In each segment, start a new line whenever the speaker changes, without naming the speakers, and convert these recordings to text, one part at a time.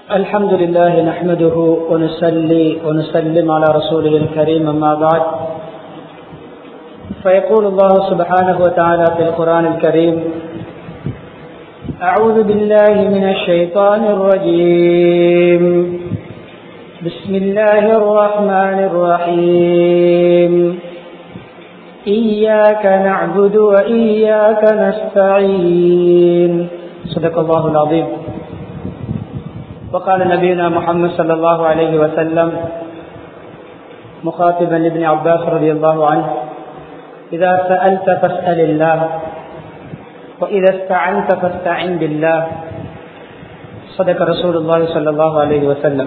الحمد لله نحمده ونصلي ونسلم على رسوله الكريم أما بعد فيقول الله سبحانه وتعالى في القرآن الكريم أعوذ بالله من الشيطان الرجيم بسم الله الرحمن الرحيم إياك نعبد وإياك نستعين صدق الله العظيم وقال نبينا محمد صلى الله عليه وسلم مخاطبا لابن عباس رضي الله عنه إذا سألت فاسأل الله وإذا استعنت فاستعن بالله صدق رسول الله صلى الله عليه وسلم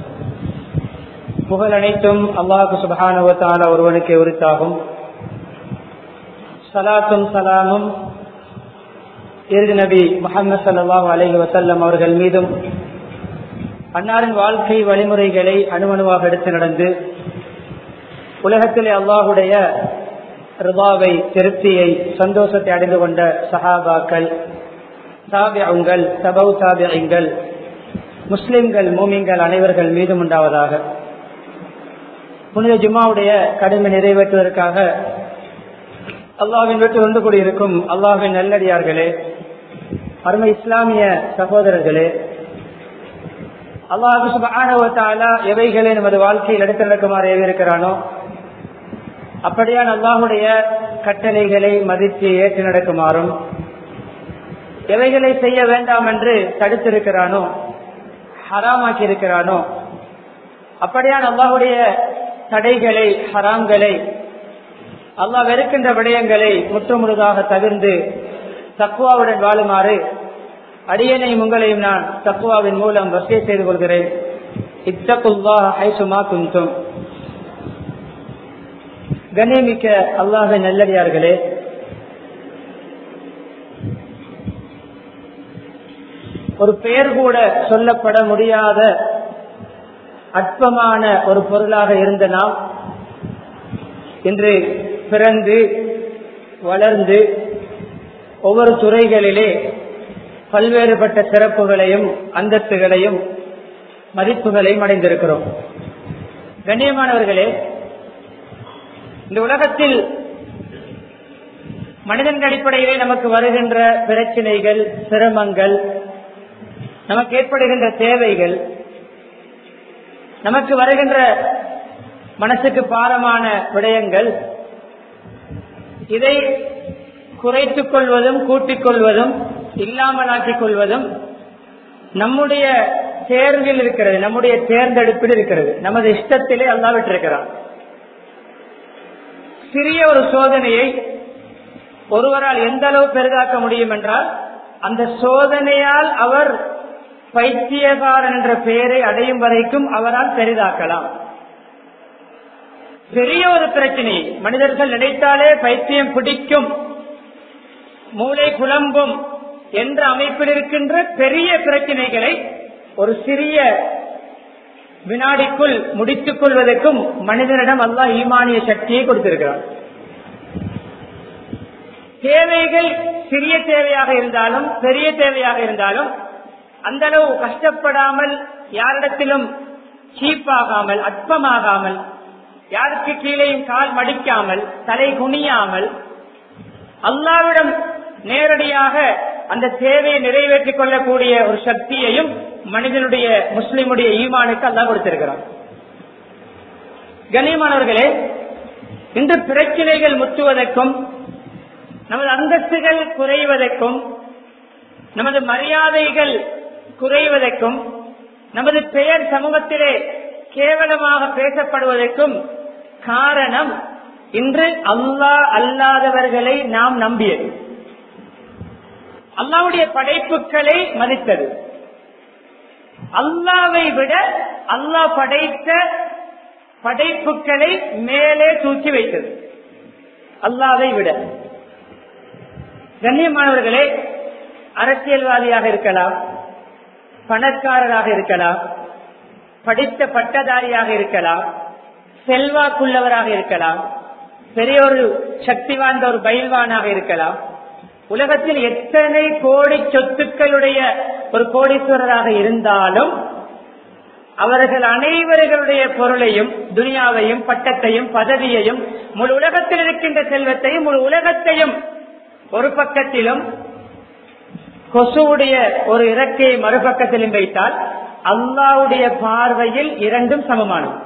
புகழ் அனைத்தும் அல்லாஹு சுபஹானுவத்தால ஒருவனுக்கு உரித்தாகும் சலாத்தும் சலாமும் இறுதி நபி முகமது சல்லாஹூ அலஹி வசல்லம் அவர்கள் மீதும் அன்னாரின் வாழ்க்கை வழிமுறைகளை அணுவணுவாக எடுத்து நடந்து உலகத்திலே அல்லாஹுடைய ரிபாவை திருப்தியை சந்தோஷத்தை அடைந்து கொண்ட சஹாபாக்கள் தாபியங்கள் சபௌ தாபியங்கள் முஸ்லிம்கள் மூமிங்கள் அனைவர்கள் மீதும் உண்டாவதாக புனித ஜும்மாவுடைய கடமை நிறைவேற்றுவதற்காக அல்லாவின் வீட்டு வந்து கூடியிருக்கும் அல்லாவின் நல்லடியார்களே அருமை இஸ்லாமிய சகோதரர்களே அல்லாஹு சுபானவத்தாலா எவைகளை நமது வாழ்க்கையில் எடுத்து நடக்குமாறு ஏவிருக்கிறானோ அப்படியான் அல்லாஹுடைய கட்டளைகளை மதித்து ஏற்று நடக்குமாறும் எவைகளை செய்ய வேண்டாம் என்று தடுத்திருக்கிறானோ ஹராமாக்கி இருக்கிறானோ அப்படியான் அல்லாஹுடைய தடைகளை ஹராம்களை அல்லாஹ் வெறுக்கின்ற விடயங்களை முற்றுமுழுதாக தவிர்ந்து தக்குவாவுடன் வாழுமாறு அடியனையும் உங்களையும் நான் தக்குவாவின் மூலம் வசதி செய்து கொள்கிறேன் இத்தகுல்லா ஹைசுமா குந்தும் கண்ணியமிக்க அல்லாஹ நல்லடியார்களே ஒரு பெயர் கூட சொல்லப்பட முடியாத அற்பமான ஒரு பொருளாக இருந்த நாம் இன்று பிறந்து வளர்ந்து ஒவ்வொரு துறைகளிலே பல்வேறுபட்ட சிறப்புகளையும் அந்தஸ்துகளையும் மதிப்புகளையும் அடைந்திருக்கிறோம் கண்ணியமானவர்களே இந்த உலகத்தில் மனிதன் அடிப்படையிலே நமக்கு வருகின்ற பிரச்சனைகள் சிரமங்கள் நமக்கு ஏற்படுகின்ற தேவைகள் நமக்கு வருகின்ற மனசுக்கு பாரமான விடயங்கள் இதை குறைத்துக் கொள்வதும் கூட்டிக் கொள்வதும் இல்லாமலாக்கிக் கொள்வதும் நம்முடைய தேர்வில் இருக்கிறது நம்முடைய தேர்ந்தெடுப்பில் இருக்கிறது நமது இஷ்டத்திலே அல்லாவிட்டிருக்கிறார் சிறிய ஒரு சோதனையை ஒருவரால் எந்த அளவு பெரிதாக்க முடியும் என்றால் அந்த சோதனையால் அவர் பைத்தியகாரன் என்ற பெயரை அடையும் வரைக்கும் அவரால் பெரிதாக்கலாம் பெரிய ஒரு பிரச்சனை மனிதர்கள் நினைத்தாலே பைத்தியம் பிடிக்கும் மூளை குழம்பும் என்ற அமைப்பில் இருக்கின்ற பெரிய பிரச்சனைகளை ஒரு சிறிய வினாடிக்குள் முடித்துக் கொள்வதற்கும் மனிதனிடம் அல்லா ஈமானிய சக்தியை கொடுத்திருக்கிறார் தேவைகள் சிறிய தேவையாக இருந்தாலும் பெரிய தேவையாக இருந்தாலும் அந்த அளவு கஷ்டப்படாமல் யாரிடத்திலும் சீப்பாகாமல் அற்பமாகாமல் யாருக்கு கீழேயும் கால் மடிக்காமல் தலை குனியாமல் அல்லாவிடம் நேரடியாக அந்த தேவையை நிறைவேற்றிக் கொள்ளக்கூடிய ஒரு சக்தியையும் மனிதனுடைய முஸ்லிமுடைய ஈமானுக்கு அல்லா கொடுத்திருக்கிறார் கண்ணியமானவர்களே இன்று பிரச்சனைகள் முற்றுவதற்கும் நமது அந்தஸ்துகள் குறைவதற்கும் நமது மரியாதைகள் குறைவதற்கும் நமது பெயர் சமூகத்திலே கேவலமாக பேசப்படுவதற்கும் காரணம் இன்று அல்லா அல்லாதவர்களை நாம் நம்பியது அல்லாவுடைய படைப்புகளை மதித்தது அல்லாவை விட அல்லாஹ் படைத்த படைப்புகளை மேலே தூக்கி வைத்தது அல்லாவை விட கண்ணியமானவர்களே அரசியல்வாதியாக இருக்கலாம் பணக்காரராக இருக்கலாம் படித்த பட்டதாரியாக இருக்கலாம் செல்வாக்குள்ளவராக இருக்கலாம் பெரிய ஒரு சக்தி வாய்ந்த ஒரு பயில்வானாக இருக்கலாம் உலகத்தில் எத்தனை கோடி சொத்துக்களுடைய ஒரு கோடீஸ்வரராக இருந்தாலும் அவர்கள் அனைவர்களுடைய பொருளையும் துனியாவையும் பட்டத்தையும் பதவியையும் முழு உலகத்தில் இருக்கின்ற செல்வத்தையும் முழு உலகத்தையும் ஒரு பக்கத்திலும் கொசுவுடைய ஒரு இறக்கையை மறுபக்கத்திலும் வைத்தால் அல்லாவுடைய பார்வையில் இரண்டும் சமமானது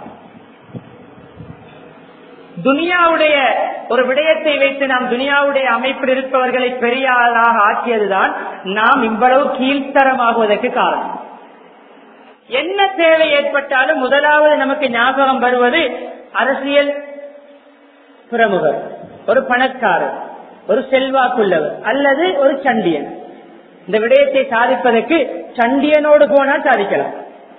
துனியாவுடைய ஒரு விடயத்தை வைத்து நாம் துனியாவுடைய அமைப்பில் இருப்பவர்களை பெரிய ஆளாக ஆக்கியதுதான் நாம் இவ்வளவு கீழ்த்தரமாகுவதற்கு காரணம் என்ன தேவை ஏற்பட்டாலும் முதலாவது நமக்கு ஞாபகம் வருவது அரசியல் பிரமுகர் ஒரு பணக்காரர் ஒரு செல்வாக்குள்ளவர் அல்லது ஒரு சண்டியன் இந்த விடயத்தை சாதிப்பதற்கு சண்டியனோடு போனால் சாதிக்கலாம்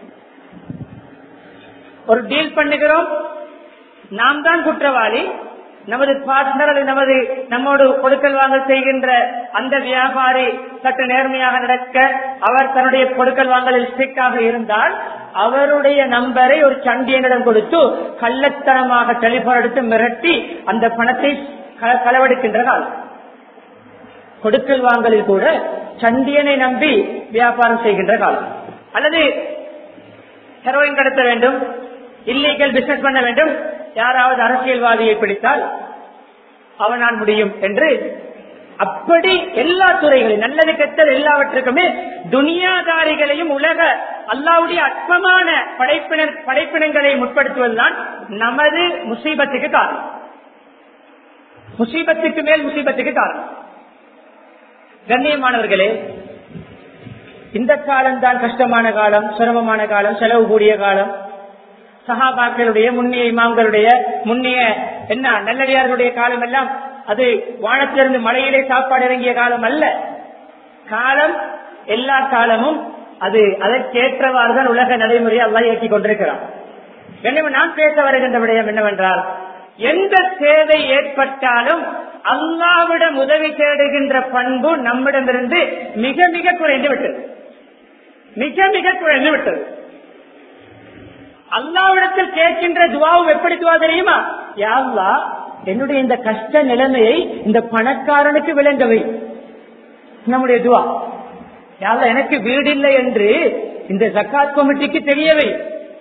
ஒரு டீல் பண்ணுகிறோம் நாம் தான் குற்றவாளி நமது பார்ட்னர் அல்லது நமது நம்மோடு கொடுக்கல் வாங்கல் செய்கின்ற அந்த வியாபாரி சற்று நேர்மையாக நடக்க அவர் தன்னுடைய கொடுக்கல் வாங்கலில் ஸ்ட்ரிக்டாக இருந்தால் அவருடைய நம்பரை ஒரு சண்டியனிடம் கொடுத்து கள்ளத்தனமாக டெலிபோன் எடுத்து மிரட்டி அந்த பணத்தை க- களவெடுக்கின்ற காலம் கொடுக்கல் வாங்கலில் கூட சண்டியனை நம்பி வியாபாரம் செய்கின்ற காலம் அல்லது ஹெரோயின் கடத்த வேண்டும் இல்லீகல் பிசினஸ் பண்ண வேண்டும் யாராவது அரசியல்வாதியை பிடித்தால் அவனால் முடியும் என்று அப்படி எல்லா துறைகளிலும் நல்லது கெட்டல் எல்லாவற்றுக்குமே துனியாதாரிகளையும் உலக அல்லாவுடைய அற்பமான படைப்பினர் படைப்பினங்களை முற்படுத்துவதுதான் நமது முசீபத்துக்கு காரணம் முசீபத்துக்கு மேல் முசீபத்துக்கு காரணம் கண்ணியமானவர்களே இந்த காலம்தான் கஷ்டமான காலம் சிரமமான காலம் செலவு கூடிய காலம் சஹாபாக்களுடைய முன்னிய இமாம்களுடைய முன்னிய என்ன நல்லடியார்களுடைய காலம் எல்லாம் அது வானத்திலிருந்து மலையிலே சாப்பாடு இறங்கிய காலம் அல்ல காலம் எல்லா காலமும் அது அதற்கேற்றவாறு தான் உலக நடைமுறையை அல்லா இயக்கிக் கொண்டிருக்கிறான் எனவே நான் பேச வருகின்ற விடயம் என்னவென்றால் எந்த தேவை ஏற்பட்டாலும் அல்லாவிடம் உதவி தேடுகின்ற பண்பு நம்மிடமிருந்து மிக மிக குறைந்து விட்டது மிக மிக குறைந்து விட்டது அல்லாவிடத்தில் கேட்கின்ற துவாவும் எப்படி துவா தெரியுமா யாவ்லா என்னுடைய இந்த கஷ்ட நிலைமையை இந்த பணக்காரனுக்கு விளங்கவை நம்முடைய துவா யாவ்லா எனக்கு வீடு இல்லை என்று இந்த ஜக்காத் கமிட்டிக்கு தெரியவை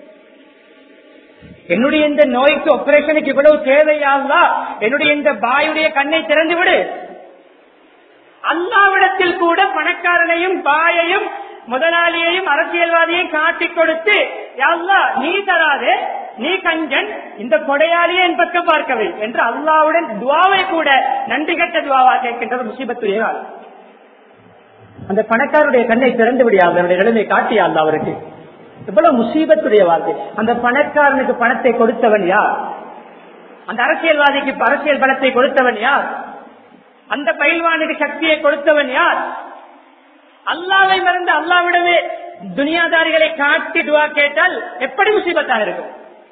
என்னுடைய இந்த நோய்க்கு ஆபரேஷனுக்கு இவ்வளவு தேவையாவா என்னுடைய இந்த பாயுடைய கண்ணை திறந்து விடு அல்லாவிடத்தில் கூட பணக்காரனையும் பாயையும் முதலாளியையும் அரசியல்வாதியையும் காட்டிக் கொடுத்து அல்லா நீ தராதே நீ கஞ்சன் இந்த கொடையாளியை என் பக்கம் பார்க்கவை என்று அல்லாவுடன் துவாவை கூட நன்றி கட்ட துவாவா கேட்கின்றது முசிபத்துடைய காலம் அந்த பணக்காரருடைய கண்ணை திறந்து விடியா அவருடைய நிலைமை காட்டியா அல்ல அவருக்கு இவ்வளவு முசீபத்துடைய வார்த்தை அந்த பணக்காரனுக்கு பணத்தை கொடுத்தவன் யார் அந்த அரசியல்வாதிக்கு அரசியல் பலத்தை கொடுத்தவன் யார் அந்த பயில்வானுக்கு சக்தியை கொடுத்தவன் யார் அல்லாவை மறந்து அல்லாவிடமே துனியாதாரிகளை காட்டி துவா கேட்டால் எப்படி முசீபத்தாக இருக்கும்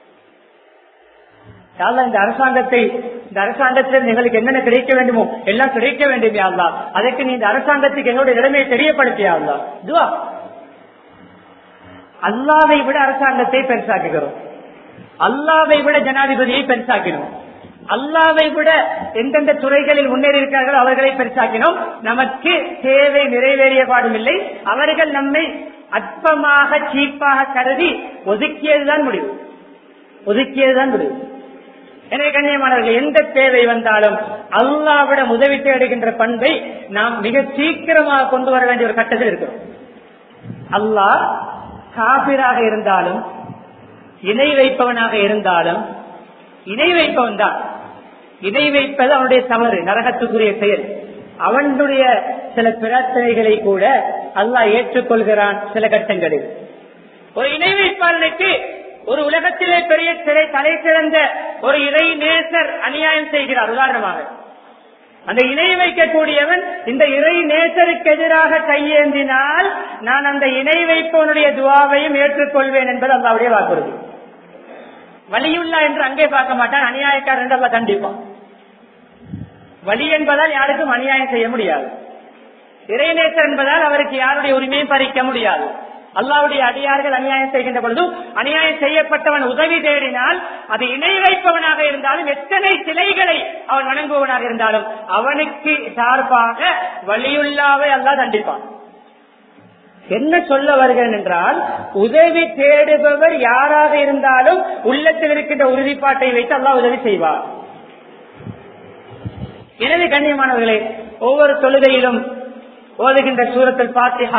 யாழ்லா இந்த அரசாங்கத்தை இந்த அரசாங்கத்தில் எங்களுக்கு என்னென்ன கிடைக்க வேண்டுமோ எல்லாம் கிடைக்க வேண்டும் யாழ்லா அதற்கு நீ இந்த அரசாங்கத்துக்கு எங்களுடைய நிலைமையை தெரியப்படுத்தியா அல்லா துவா அல்லாவை விட அரசாங்கத்தை பெருசாக்குகிறோம் அல்லாவை விட ஜனாதிபதியை பெருசாக்கினோம் அல்லாவை விட எந்தெந்த துறைகளில் முன்னேறி இருக்கிறார்களோ அவர்களை பெருசாக்கினோம் நமக்கு தேவை நிறைவேறிய பாடும் இல்லை அவர்கள் நம்மை அற்பமாக சீப்பாக கருதி ஒதுக்கியதுதான் முடிவு ஒதுக்கியதுதான் முடிவு எனவே கண்ணியமானவர்கள் எந்த தேவை வந்தாலும் அல்லாவிடம் உதவி தேடுகின்ற பண்பை நாம் மிக சீக்கிரமாக கொண்டு வர வேண்டிய ஒரு கட்டத்தில் இருக்கிறோம் அல்லாஹ் காபிராக இருந்தாலும் இணை வைப்பவனாக இருந்தாலும் இணை வைப்பவன் தான் இணை வைப்பது அவனுடைய தவறு நரகத்துக்குரிய செயல் அவனுடைய சில பிரார்த்தனைகளை கூட அல்லாஹ் ஏற்றுக்கொள்கிறான் சில கட்டங்களில் ஒரு இணை வைப்பாளனுக்கு ஒரு உலகத்திலே பெரிய சிறை தலை சிறந்த ஒரு இறை நேசர் அநியாயம் செய்கிறார் உதாரணமாக அந்த இணை வைக்கக்கூடியவன் இந்த இறை நேசருக்கு எதிராக கையேந்தினால் நான் அந்த இணை வைப்பவனுடைய துவாவையும் ஏற்றுக்கொள்வேன் என்பது அல்லாவுடைய வாக்குறுதி வலியுள்ளா என்று அங்கே பார்க்க மாட்டான் அநியாயக்காரர் என்று அல்ல கண்டிப்பான் வலி என்பதால் யாருக்கும் அநியாயம் செய்ய முடியாது இறைநேசர் என்பதால் அவருக்கு யாருடைய உரிமையும் பறிக்க முடியாது அல்லாவுடைய அடியார்கள் அநியாயம் செய்கின்ற பொழுது அநியாயம் செய்யப்பட்டவன் உதவி தேடினால் அது இணை வைப்பவனாக இருந்தாலும் எத்தனை சிலைகளை அவன் வணங்குபவனாக இருந்தாலும் அவனுக்கு சார்பாக வலியுள்ளாவை அல்லா தண்டிப்பான் என்ன சொல்ல வருகிறேன் என்றால் உதவி தேடுபவர் யாராக இருந்தாலும் உள்ளத்தில் இருக்கின்ற உறுதிப்பாட்டை வைத்து அல்லாஹ் உதவி செய்வார் எனவே கண்ணியமானவர்களே ஒவ்வொரு தொழுகையிலும் ஓதுகின்ற சூரத்தில் பாத்திஹா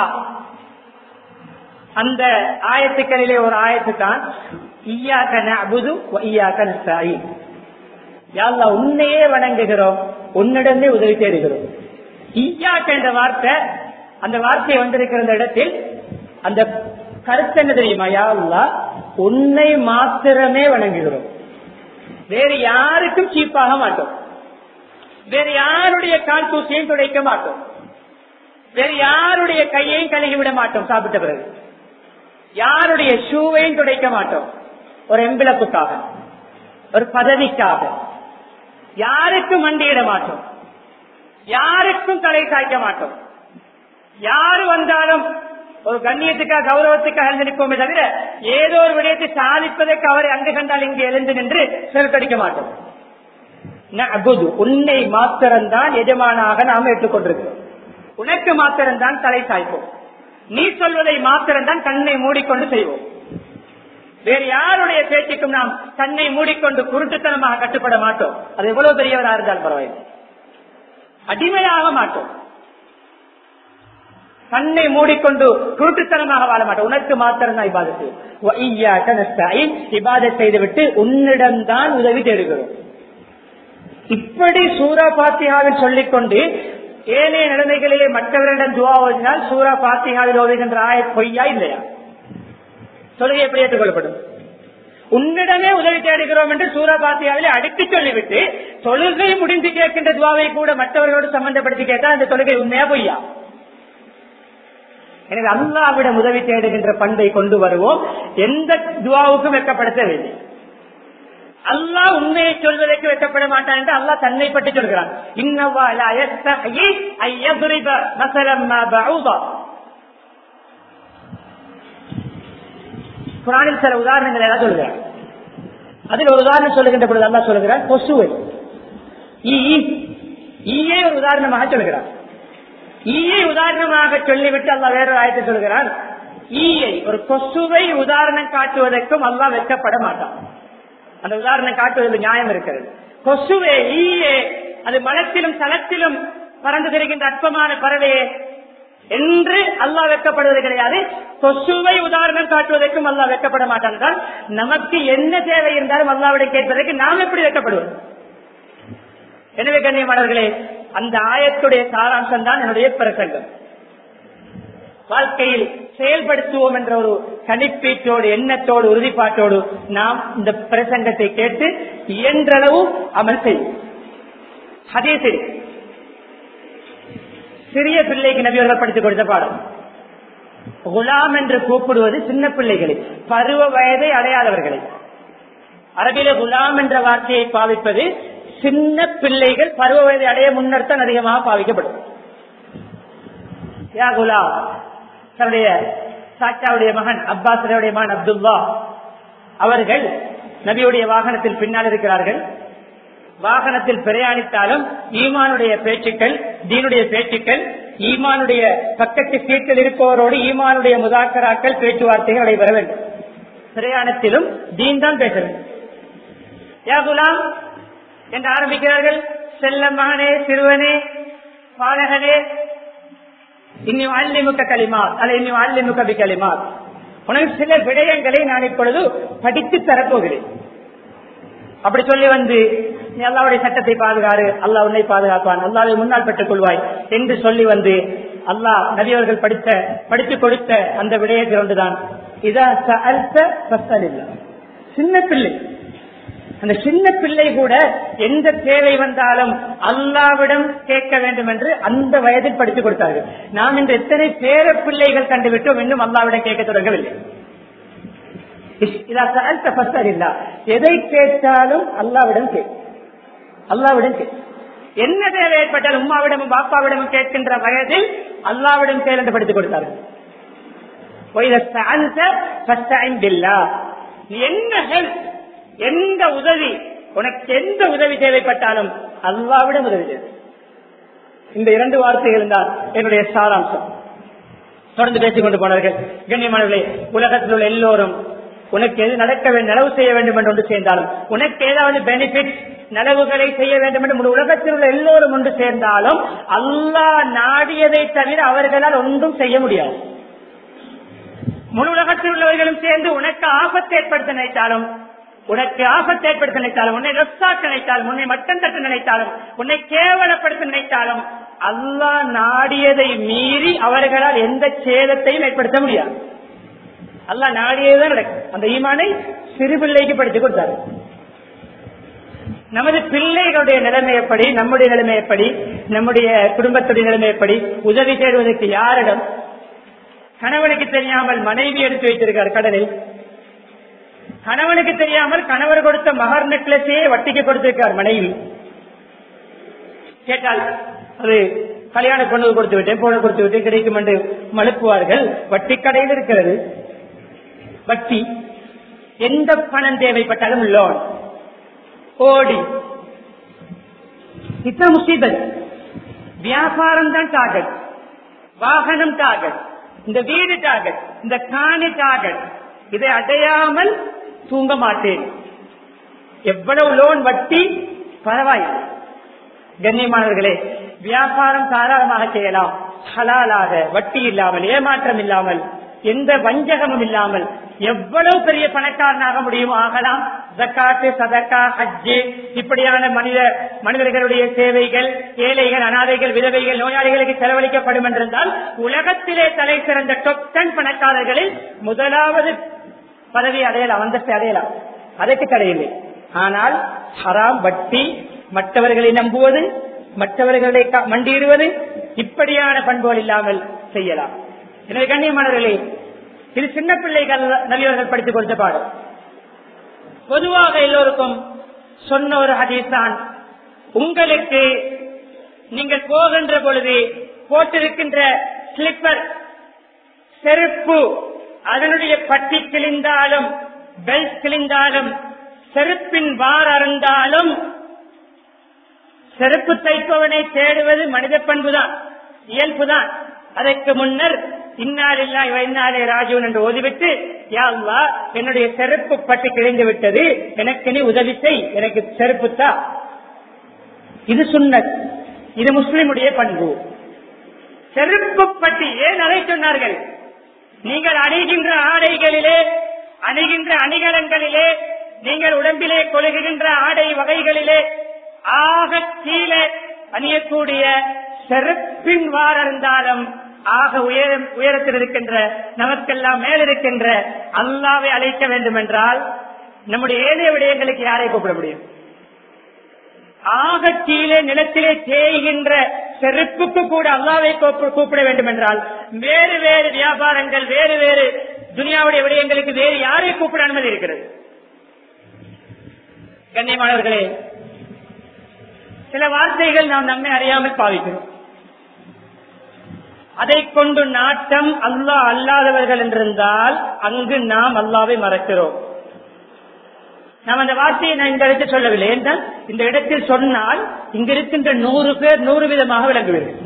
அந்த ஆயத்துக்களிலே ஒரு ஆயத்து தான் ஈயாக்க நஅபுது வ ஈயாக்க நஸ்தஈன் யா அல்லாஹ் உன்னையே வணங்குகிறோம் உன்னிடமே உதவி தேடுகிறோம் ஈயாக்க என்ற வார்த்தை அந்த வார்த்தை வந்திருக்கிற அந்த இடத்தில் அந்த கருத்து என்ன தெரியுமா யா அல்லாஹ் உன்னை மாத்திரமே வணங்குகிறோம் வேறு யாருக்கும் சீப்பாக மாட்டோம் வேறு யாருடைய கால் தூசியையும் துடைக்க மாட்டோம் வேறு யாருடைய கையையும் கழுகி விட மாட்டோம் சாப்பிட்ட பிறகு யாருடைய ஷூவையும் துடைக்க மாட்டோம் ஒரு எம்பிளப்புக்காக ஒரு பதவிக்காக யாருக்கும் மண்டியிட மாட்டோம் யாருக்கும் தலை சாய்க்க மாட்டோம் யாரு வந்தாலும் ஒரு கண்ணியத்துக்காக கௌரவத்துக்காக எழுந்து நிற்போமே தவிர ஏதோ ஒரு விடயத்தை சாதிப்பதற்கு அவரை அங்கு கண்டால் இங்கு எழுந்து நின்று செலுத்தடிக்க மாட்டோம் நஅபுது, உன்னை மாத்திரம்தான் எஜமானாக நாம் ஏற்றுக்கொண்டிருக்கிறோம் உனக்கு மாத்திரம்தான் தலை சாய்ப்போம் நீ சொல்வதை மாத்திரம்தான் கண்ணை மூடிக்கொண்டு செய்வோம் வேறு யாருடைய பேச்சுக்கும் நாம் கண்ணை மூடிக்கொண்டு குருட்டுத்தனமாக கட்டுப்பட மாட்டோம் அது எவ்வளவு பெரியவராக இருந்தால் பரவாயில்லை அடிமையாக மாட்டோம் கண்ணை மூடிக்கொண்டு குருட்டுத்தனமாக வாழ மாட்டோம் உனக்கு மாத்திரம் தான் இபாதத்து இபாதத் செய்துவிட்டு உன்னிடம்தான் உதவி தேடுகிறோம் இப்படி சூரா பாத்தியாவில் சொல்லிக்கொண்டு ஏனைய நிலைமைகளிலே மற்றவர்களிடம் துவா ஓதினால் சூரா பாத்தியாவில் ஓதுகின்ற ஆய பொய்யா இல்லையா தொழுகை எப்படி ஏற்றுக்கொள்ளப்படும் உன்னிடமே உதவி தேடுகிறோம் என்று சூரா பாத்தியாவிலே அடித்து சொல்லிவிட்டு தொழுகை முடிந்து கேட்கின்ற துவாவை கூட மற்றவர்களோடு சம்பந்தப்படுத்தி கேட்டால் அந்த தொழுகை உண்மையா பொய்யா எனவே அல்லாவிடம் உதவி தேடுகின்ற பண்பை கொண்டு வருவோம் எந்த துவாவுக்கும் வெட்கப்படுத்தவில்லை அல்லாஹ் உண்மையை சொல்வதற்கு வெட்டப்பட மாட்டான் என்று அல்லாஹ் தன்னை பற்றி சொல்கிறான் இன்னவா லா யஸ்தஹி ஐயதுரிப மஸலம் மா பஊதா குரானில் சில உதாரணங்கள் எல்லாம் சொல்கிறார் அதில் ஒரு உதாரணம் சொல்லுகின்ற பொழுது அல்லாஹ் சொல்லுகிறார் கொசுவை ஈ ஈயை ஒரு உதாரணமாக சொல்கிறார் ஈயை உதாரணமாக சொல்லிவிட்டு அல்லாஹ் வேறொரு ஆயத்தை சொல்கிறான் ஈயை ஒரு கொசுவை உதாரணம் காட்டுவதற்கும் அல்லாஹ் வெட்கப்பட மாட்டான் அந்த உதாரணம் காட்டுவதில் நியாயம் இருக்கிறது கொசுவே ஈயே அது மனத்திலும் தளத்திலும் பறந்து திரிகின்ற அற்பமான பறவையே என்று அல்லாஹ் வெட்கப்படுவது கிடையாது கொசுவை உதாரணம் காட்டுவதற்கும் அல்லாஹ் வெட்கப்பட மாட்டான் தான் நமக்கு என்ன தேவை இருந்தாலும் அல்லாவிடம் கேட்பதற்கு நாம் எப்படி வெட்கப்படுவோம் எனவே கண்ணியமானவர்களே அந்த ஆயத்துடைய சாராம்சம் தான் என்னுடைய பிரசங்கம் வாழ்க்கையில் செயல்படுத்துவோம் என்ற ஒரு கணிப்பீட்டோடு எண்ணத்தோடு உறுதிப்பாட்டோடு நாம் இந்த பிரசங்கத்தை கேட்டு இயன்றளவு அமல் செய்யும் அதே சரி சிறிய பிள்ளைக்கு நபியவர்கள் படித்துக் கொடுத்த பாடம் குலாம் என்று கூப்பிடுவது சின்ன பிள்ளைகளை பருவ வயதை அடையாதவர்களை அரபில குலாம் என்ற வார்த்தையை பாவிப்பது சின்ன பிள்ளைகள் பருவ வயதை அடைய முன்னர் தான் அதிகமாக பாவிக்கப்படும் யா குலாம் தன்னுடைய சாச்சாவுடைய மகன் அப்பாசனுடைய மகன் அப்துல்லா அவர்கள் நபியுடைய வாகனத்தில் பின்னால் இருக்கிறார்கள் வாகனத்தில் பிரயாணித்தாலும் ஈமானுடைய பேச்சுக்கள் தீனுடைய பேச்சுக்கள் ஈமானுடைய பக்கத்து சீட்டில் இருப்பவரோடு ஈமானுடைய முதாக்கராக்கள் பேச்சுவார்த்தைகள் நடைபெற வேண்டும் பிரயாணத்திலும் தீன் தான் பேச வேண்டும் யா குலாம் என்று ஆரம்பிக்கிறார்கள் செல்ல மகனே சிறுவனே பாலகனே இன்னும் அல்லிமுக களிமாத் அல்ல இன்னும் அல்லிமுக பி களிமாத் உனக்கு சில விடயங்களை நான் இப்பொழுது படித்து தரப்போகிறேன் அப்படி சொல்லி வந்து நீ அல்லாவுடைய சட்டத்தை பாதுகாரு அல்லாஹ் உன்னை பாதுகாப்பான் அல்லாவை முன்னால் பெற்றுக் கொள்வாய் என்று சொல்லி வந்து அல்லாஹ் நபியவர்கள் படித்த படித்துக் கொடுத்த அந்த விடயத்தில் ஒன்றுதான் இதா சின்ன பிள்ளை அந்த சின்ன பிள்ளை கூட எந்த தேவை வந்தாலும் அல்லாவிடம் கேட்க வேண்டும் என்று அந்த வயதில் படித்துக் கொடுத்தார்கள் நாம் இன்று எத்தனை பேர பிள்ளைகள் கண்டுவிட்டோம் இன்னும் அல்லாவிடம் கேட்க தொடங்கவில்லை இல்லா எதை கேட்டாலும் அல்லாவிடம் கே அல்லாவிடம் கே என்ன தேவை ஏற்பட்டாலும் உமாவிடமும் பாப்பாவிடமும் கேட்கின்ற வயதில் அல்லாவிடம் கேள் என்று படித்துக் கொடுத்தார்கள் நீ என்ன ஹெல்ப் எந்த உதவி உனக்கு எந்த உதவி தேவைப்பட்டாலும் அல்லாவிடம் உதவி தேவை இந்த இரண்டு வார்த்தைகள் தான் என்னுடைய சாராம்சம் தொடர்ந்து பேசிக் கொண்டு போனார்கள் கண்ணியமானவர்களே உலகத்தில் உள்ள எல்லோரும் உனக்கு எது நடக்க வேண்டும் நலவு செய்ய வேண்டும் என்று ஒன்று சேர்ந்தாலும் உனக்கு ஏதாவது பெனிஃபிட் நலவுகளை செய்ய வேண்டும் என்று முழு உலகத்தில் உள்ள எல்லோரும் ஒன்று சேர்ந்தாலும் அல்லாஹ் நாடியதை தவிர அவர்களால் ஒன்றும் செய்ய முடியாது முழு உலகத்தில் உள்ளவர்களும் சேர்ந்து உனக்கு ஆபத்தை ஏற்படுத்த நினைத்தாலும் உனக்கு ஆபத்தை ஏற்படுத்த நினைத்தாலும் உன்னை ரத்தாக்க நினைத்தாலும் உன்னை மட்டம் தட்ட நினைத்தாலும் உன்னை கேவலப்படுத்த நினைத்தாலும் அல்லாஹ் நாடியதை மீறி அவர்களால் எந்த சேதத்தையும் ஏற்படுத்த முடியாது அல்லாஹ் நாடியதுதான் நடக்கும் அந்த ஈமானை சிறு பிள்ளைக்கு படித்துக் கொடுத்தாரு நமது பிள்ளைகளுடைய நிலைமை எப்படி நம்முடைய நிலைமை எப்படி நம்முடைய குடும்பத்துடைய நிலைமை எப்படி உதவி தேடுவதற்கு யாரிடம் கணவனுக்கு தெரியாமல் மனைவி எடுத்து வைத்திருக்கார் கடலில் கணவனுக்கு தெரியாமல் கணவர் கொடுத்த மகர் நெக்லஸே வட்டிக்கு கொடுத்திருக்கார் மனைவி கேட்டால் அது கல்யாண பொண்ணு கொடுத்து விட்டேன் பொண்ணு கொடுத்து விட்டேன் கிடைக்கும் என்று மழுப்புவார்கள் வட்டி கடையில் இருக்கிறது வட்டி எந்த பணம் தேவைப்பட்டாலும் லோன் ஓடி இத்தனை முசீபத் வியாபாரம் தான் டார்கெட் வாகனம் டார்கெட் இந்த வீடு டார்கெட் இந்த காணி டார்கெட் இதை அடையாமல் தூங்க மாட்டேன் எவ்வளவு லோன் வட்டி பரவாயில்லை கண்ணியமானவர்களே வியாபாரம் தாராளமாக செய்யலாம் ஹலாலாக வட்டி இல்லாமல் ஏமாற்றம் இல்லாமல் எந்த வஞ்சகமும் இல்லாமல் எவ்வளவு பெரிய பணக்காரனாக முடியும் ஆகலாம் ஜக்காத்து சதக்கா ஹஜ்ஜு இப்படியான மனித மனிதர்களுடைய சேவைகள் ஏழைகள் அனாதைகள் விதவைகள் நோயாளிகளுக்கு செலவழிக்கப்படும் என்றிருந்தால் உலகத்திலே தலை சிறந்த டொப் டென் பணக்காரர்களில் முதலாவது பதவி அடையலாம் அந்தஸ்து அடையலாம் அதற்கு தடையில்லை ஆனால் ஹராம் வட்டி மற்றவர்களை நம்புவது மற்றவர்களை க- மண்டியிடுவது இப்படியான பண்புகள் இல்லாமல் செய்யலாம் எனவே கண்ணியமானவர்களே இது சின்ன பிள்ளைகள் நல்லவர்கள் படித்துக் கொடுத்த பாடம் பொதுவாக எல்லோருக்கும் சொன்ன ஒரு ஹதீஸ் தான் உங்களுக்கு நீங்கள் போகின்ற பொழுது போட்டிருக்கின்ற ஸ்லிப்பர் செருப்பு அதனுடைய பட்டி கிழிந்தாலும் பெல்ட் கிழிந்தாலும் செருப்பின் வார் அறந்தாலும் செருப்பு தைப்பவனை தேடுவது மனித பண்புதான் இயல்புதான் அதற்கு முன்னர் இன்னாலில்லா இன்னாலே ராஜுவன் என்று ஓதிவிட்டு யா அல்லாஹ், என்னுடைய செருப்பு பட்டி கிழிந்து விட்டது எனக்கு நீ உதவி செய் எனக்கு செருப்பு தா இது சுன்னத் இது முஸ்லிமுடைய பண்பு செருப்பு பட்டி ஏன் அதை சொன்னார்கள் நீங்கள் அணிகின்ற ஆடைகளிலே அணிகின்ற அணிகலன்களிலே நீங்கள் உடம்பிலே கொழுகுகின்ற ஆடை வகைகளிலே ஆக கீழே அணியக்கூடிய செருப்பின் வார் இருந்தாலும் ஆக உயரம் உயரத்தில் இருக்கின்ற நமக்கெல்லாம் மேலிருக்கின்ற அல்லாவை அழைக்க வேண்டும் என்றால் நம்முடைய ஏழைய விடயங்களுக்கு யாரை கூப்பிட முடியும் ஆக கீழே நிலத்திலே தேய்கின்ற செருப்புக்கு கூட அல்லாவை கூப்ப- கூப்பிட வேண்டும் என்றால் வேறு வேறு வியாபாரங்கள் வேறு வேறு துனியாவுடைய விடயங்களுக்கு வேறு யாரை கூப்பிட அனுமதி இருக்கிறது கண்ணியமானவர்களே சில வார்த்தைகள் நாம் நம்மை அறியாமல் பாவிக்கிறோம் அதை கொண்டு நாட்டம் அல்லாஹ் அல்லாதவர்கள் என்றிருந்தால் அங்கு நாம் அல்லாவை மறக்கிறோம் நாம் அந்த வார்த்தையை நான் இந்த இடத்தில் சொல்லவில்லை என்றால் இந்த இடத்தில் சொன்னால் இங்க இருக்கின்ற நூறு பேர் நூறு விதமாக விளங்குவீர்கள்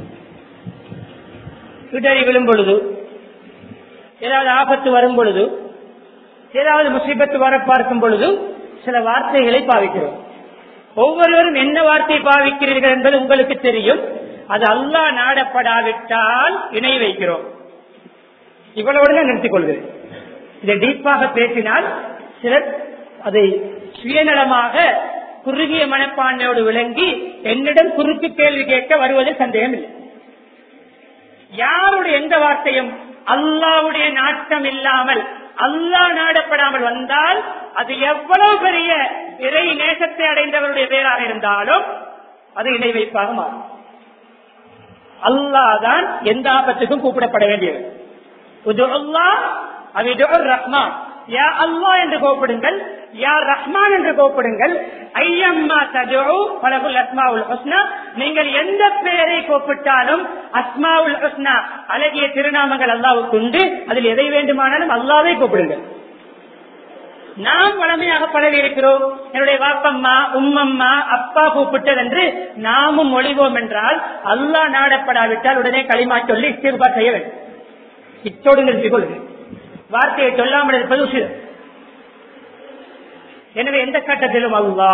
இடறி விழும் பொழுது ஏதாவது ஆபத்து வரும் பொழுது ஏதாவது முசீபத்து வர பார்க்கும் பொழுது சில வார்த்தைகளை பாவிக்கிறோம் ஒவ்வொருவரும் என்ன வார்த்தையை பாவிக்கிறீர்கள் என்பது உங்களுக்கு தெரியும் அது அல்லாஹ் நாடப்படாவிட்டால் இணை வைக்கிறோம் இவ்வளவு தான் நிறுத்திக் கொள்கிறேன் இதை டீப்பாக பேசினால் சிலர் அதை சுயநலமாக குறுகிய மனப்பான்மையோடு விளங்கி என்னிடம் குறுக்கு கேள்வி கேட்க வருவதில் சந்தேகம் இல்லை யாருடைய எந்த வார்த்தையும் அல்லாவுடைய நாட்டம் இல்லாமல் அல்லாஹ் நாடப்படாமல் வந்தால் அது எவ்வளவு பெரிய இறை நேசத்தை அடைந்தவருடைய பேராக இருந்தாலும் அது இணை வைப்பாக மாறும் அல்லாஹ் தான் எந்த ஆபத்துக்கும் கூப்பிடப்பட வேண்டியது உது அல்லாஹ் அவிது ரஹ்மான் யா அல்லாஹ் என்று கூப்பிடுங்கள் யா ரஹ்மான் என்று கூப்பிடுங்கள் ஐயம்மா தஜு பலகுல் அஸ்மாவுல் ஹுஸ்னா நீங்கள் எந்த பெயரை கூப்பிட்டாலும் அஸ்மாவுல் ஹுஸ்னா அழகிய திருநாமங்கள் அல்லாவுக்கு உண்டு அதில் எதை வேண்டுமானாலும் அல்லாவை கூப்பிடுங்கள் நாம் வளமையாக பழகி இருக்கிறோம் என்னுடைய வாப்பம்மா உம்மம்மா அப்பா கூப்பிட்டது என்று நாமும் ஒளிவோம் என்றால் அல்லாஹ் நாடப்படாவிட்டால் உடனே களிமா சொல்லி இஸ்திஃபார் செய்ய வேண்டும் இத்தோடு நிறுத்திக் கொள்கிறேன் வார்த்தையை சொல்லாமல் இருப்பது உசிதம் எனவே எந்த கட்டத்திலும் அல்லா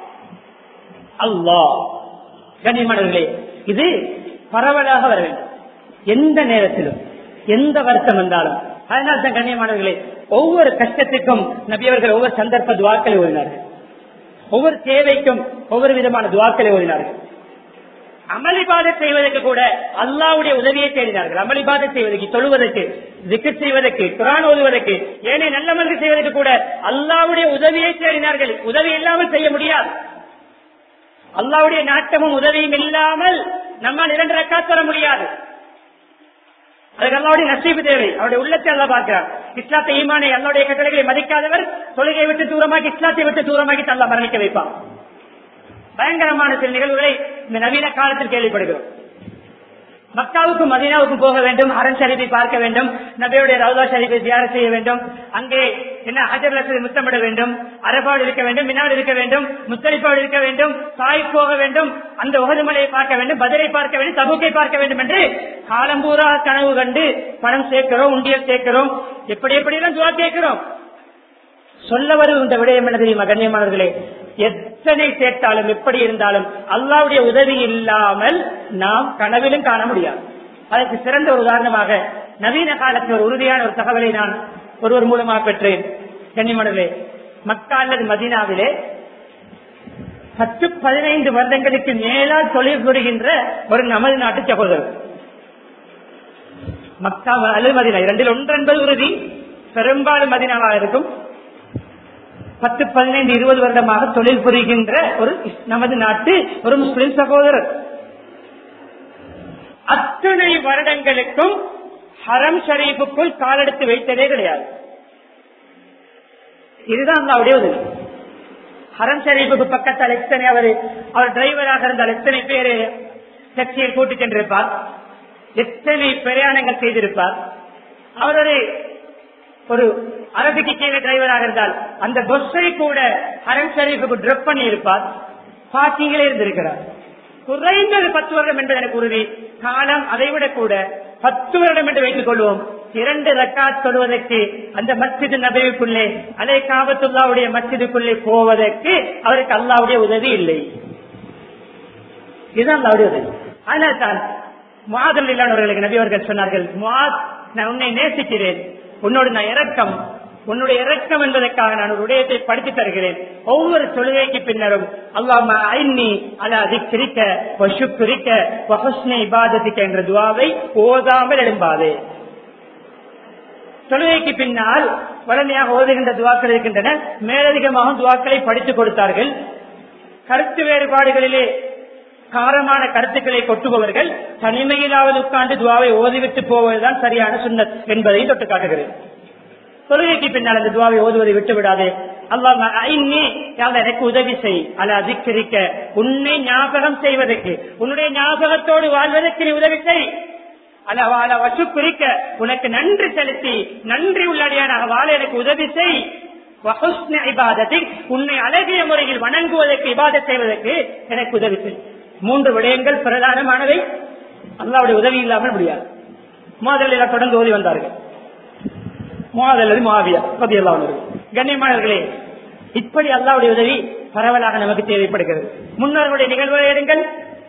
அல்லா கண்ணியமானவர்களே இது பரவலாக வர வேண்டும் எந்த நேரத்திலும் எந்த வருத்தம் வந்தாலும் அதனால் தான் கண்ணியமானவர்களே ஒவ்வொரு கஷ்டத்துக்கும் நபியவர்கள் ஒவ்வொரு சந்தர்ப்ப துவாக்களை ஓடினார்கள் ஒவ்வொரு தேவைக்கும் ஒவ்வொரு விதமான துவாக்களை ஓடினார்கள் அமளிபாத செய்வதற்கு கூட அல்லாவுடைய உதவியை தேடினார்கள் அமளிபாத செய்வதற்கு தொழுவதற்கு திக்கர் செய்வதற்கு குரான் ஓதுவதற்கு ஏனே நல்லமல்கள் செய்வதற்கு கூட அல்லாவுடைய உதவியை தேடினார்கள் உதவி இல்லாமல் செய்ய முடியாது அல்லாவுடைய நாட்டமும் உதவியும் இல்லாமல் நம்மால் இரண்டு ரக்கா தர முடியாது அதுக்கு அல்லாவுடைய நசீபு தேவை அவருடைய உள்ளத்தை அல்லா பார்க்கிறார் இஸ்லாத்தை ஈமானை அல்லாவுடைய கட்டளைகளை மதிக்காதவர் தொழுகை விட்டு தூரமாக்கி இஸ்லாத்தை விட்டு தூரமாக்கி அல்லா மரணிக்க வைப்பான் பயங்கரமான சில நிகழ்வுகளை இந்த நவீன காலத்தில் கேள்விப்படுகிறோம் மக்காவுக்கும் மதீனாவுக்கும் போக வேண்டும் அரண் ஷரீஃபை பார்க்க வேண்டும் நபியுடைய ரவுதா ஷரீஃபை தியார செய்ய வேண்டும் அங்கே என்ன ஹஜர் லட்சத்தை முத்தமிட வேண்டும் அரபாடு இருக்க வேண்டும் மினாடு இருக்க வேண்டும் முத்தலிப்பாடு இருக்க வேண்டும் தாய் போக வேண்டும் அந்த உகதுமலையை பார்க்க வேண்டும் பதிலை பார்க்க வேண்டும் தபுக்கை பார்க்க வேண்டும் என்று காலம்பூரா கனவு கண்டு பணம் சேர்க்கிறோம் உண்டியல் சேர்க்கிறோம் எப்படி எப்படியெல்லாம் துவா கேட்கிறோம் சொல்ல வரும் இந்த விடயம் என்ன தெரியுமா கண்ணியமானவர்களே எத்தனை சேர்த்தாலும் எப்படி இருந்தாலும் அல்லாவுடைய உதவி இல்லாமல் நாம் கனவிலும் காண முடியாது அதற்கு சிறந்த ஒரு உதாரணமாக நவீன காலத்தில் ஒரு உறுதியான ஒரு தகவலை நான் ஒருவர் மூலமாக பெற்றேன் கண்ணியமானவர்களே மக்கா அல்லது மதீனாவிலே பத்து பதினைந்து வருடங்களுக்கு மேலால் தொழில் புரிகின்ற ஒரு நமது நாட்டு சகோதரர் மக்கா அல்லது மதினா இரண்டில் ஒன்று என்பது உறுதி பெரும்பாலும் மதினாவாக இருக்கும் பத்து பதினைந்து இருபது வருடமாக தொழில் புரிகின்ற ஒரு நமது நாட்டு ஒரு முஸ்லிம் சகோதரர் அத்தனை வருடங்களுக்கும் ஹரம் ஷரீஃபுக்குள் காலெடுத்து வைத்ததே கிடையாது இதுதான் அவருடைய உதவி ஹரம் ஷரீஃபுக்கு பக்கத்தால் எத்தனை அவர் அவர் டிரைவராக இருந்தால் எத்தனை பேர் டாக்ஸியில் கூட்டிச் சென்றிருப்பார் எத்தனை பிரயாணங்கள் செய்திருப்பார் அவர் ஒரு ஒரு அரபிக்கு கீழே டிரைவராக இருந்தால் அந்த பஸ்ஸை கூட ஹரம் ஷரீஃபுக்கு டிரப் பண்ணி இருப்பார் பார்க்கிங்கிலே இருந்திருக்கிறார் குறைந்தது பத்து வருடம் என்பது எனக்கு உறுதி காலம் அதைவிட கூட பத்து வருடம் என்று வைத்துக் கொள்வோம் இரண்டு ரக்காத் சொல்வதற்கு அந்த மஸ்ஜிது நபைக்குள்ளே அலை காபத்துல்லாவுடைய மஸ்ஜிதுக்குள்ளே போவதற்கு அவருக்கு அல்லாவுடைய உதவி இல்லை இதுதான் அல்லாவுடைய உதவி ஆனால் தான் மாதல் இல்லாதவர்களுக்கு நபி அவர்கள் சொன்னார்கள் மாத் நான் உன்னை நேசிக்கிறேன் உன்னோடு நான் இறக்கம் உன்னுடைய இறக்கம் என்பதற்காக நான் ஒரு உடையத்தை படித்து தருகிறேன் ஒவ்வொரு தொழுகைக்கு பின்னரும் அல்லாம ஐநி அல அதிகரிக்க பசுக்குரிக்க பகுஸ்னை இபாதத்திக்க என்ற துவாவை ஓதாமல் எழும்பாதே தொழுகைக்கு பின்னால் வளமையாக ஓதுகின்ற துவாக்கள் இருக்கின்றன மேலதிகமாக துவாக்களை படித்துக் கொடுத்தார்கள் கருத்து வேறுபாடுகளிலே காரமான கருத்துக்களை கொட்டுபவர்கள் தனிமையிலாவது உட்கார்ந்து துவாவை ஓதிவிட்டு போவதுதான் சரியான சுண்ணத் என்பதை தொட்டு காட்டுகிறேன் தொழுகைக்கு பின்னால் அந்த துவாவை ஓதுவதை விட்டு விடாதே அல்லாம எனக்கு உதவி செய் அல்ல அதிகரிக்க உன்னை ஞாபகம் செய்வதற்கு உன்னுடைய ஞாபகத்தோடு வாழ்வதற்கு நீ உதவி செய் அல்ல வசு குறிக்க உனக்கு நன்றி செலுத்தி நன்றி உள்ளடியானாக வாழ எனக்கு உதவி செய் உன்னை அழகிய முறையில் வணங்குவதற்கு இபாத செய்வதற்கு எனக்கு உதவி செய் மூன்று விடயங்கள் பிரதானமானவை அல்லாவுடைய உதவி இல்லாமல் முடியாது முதலில் தொடர்ந்து ஓதி வந்தார்கள் முதல்லது மாவியா பதியெல்லாம் கண்ணியமானவர்களே இப்படி அல்லாவுடைய உதவி பரவலாக நமக்கு தேவைப்படுகிறது முன்னோர்களுடைய நிகழ்வுகளை எடுங்கள்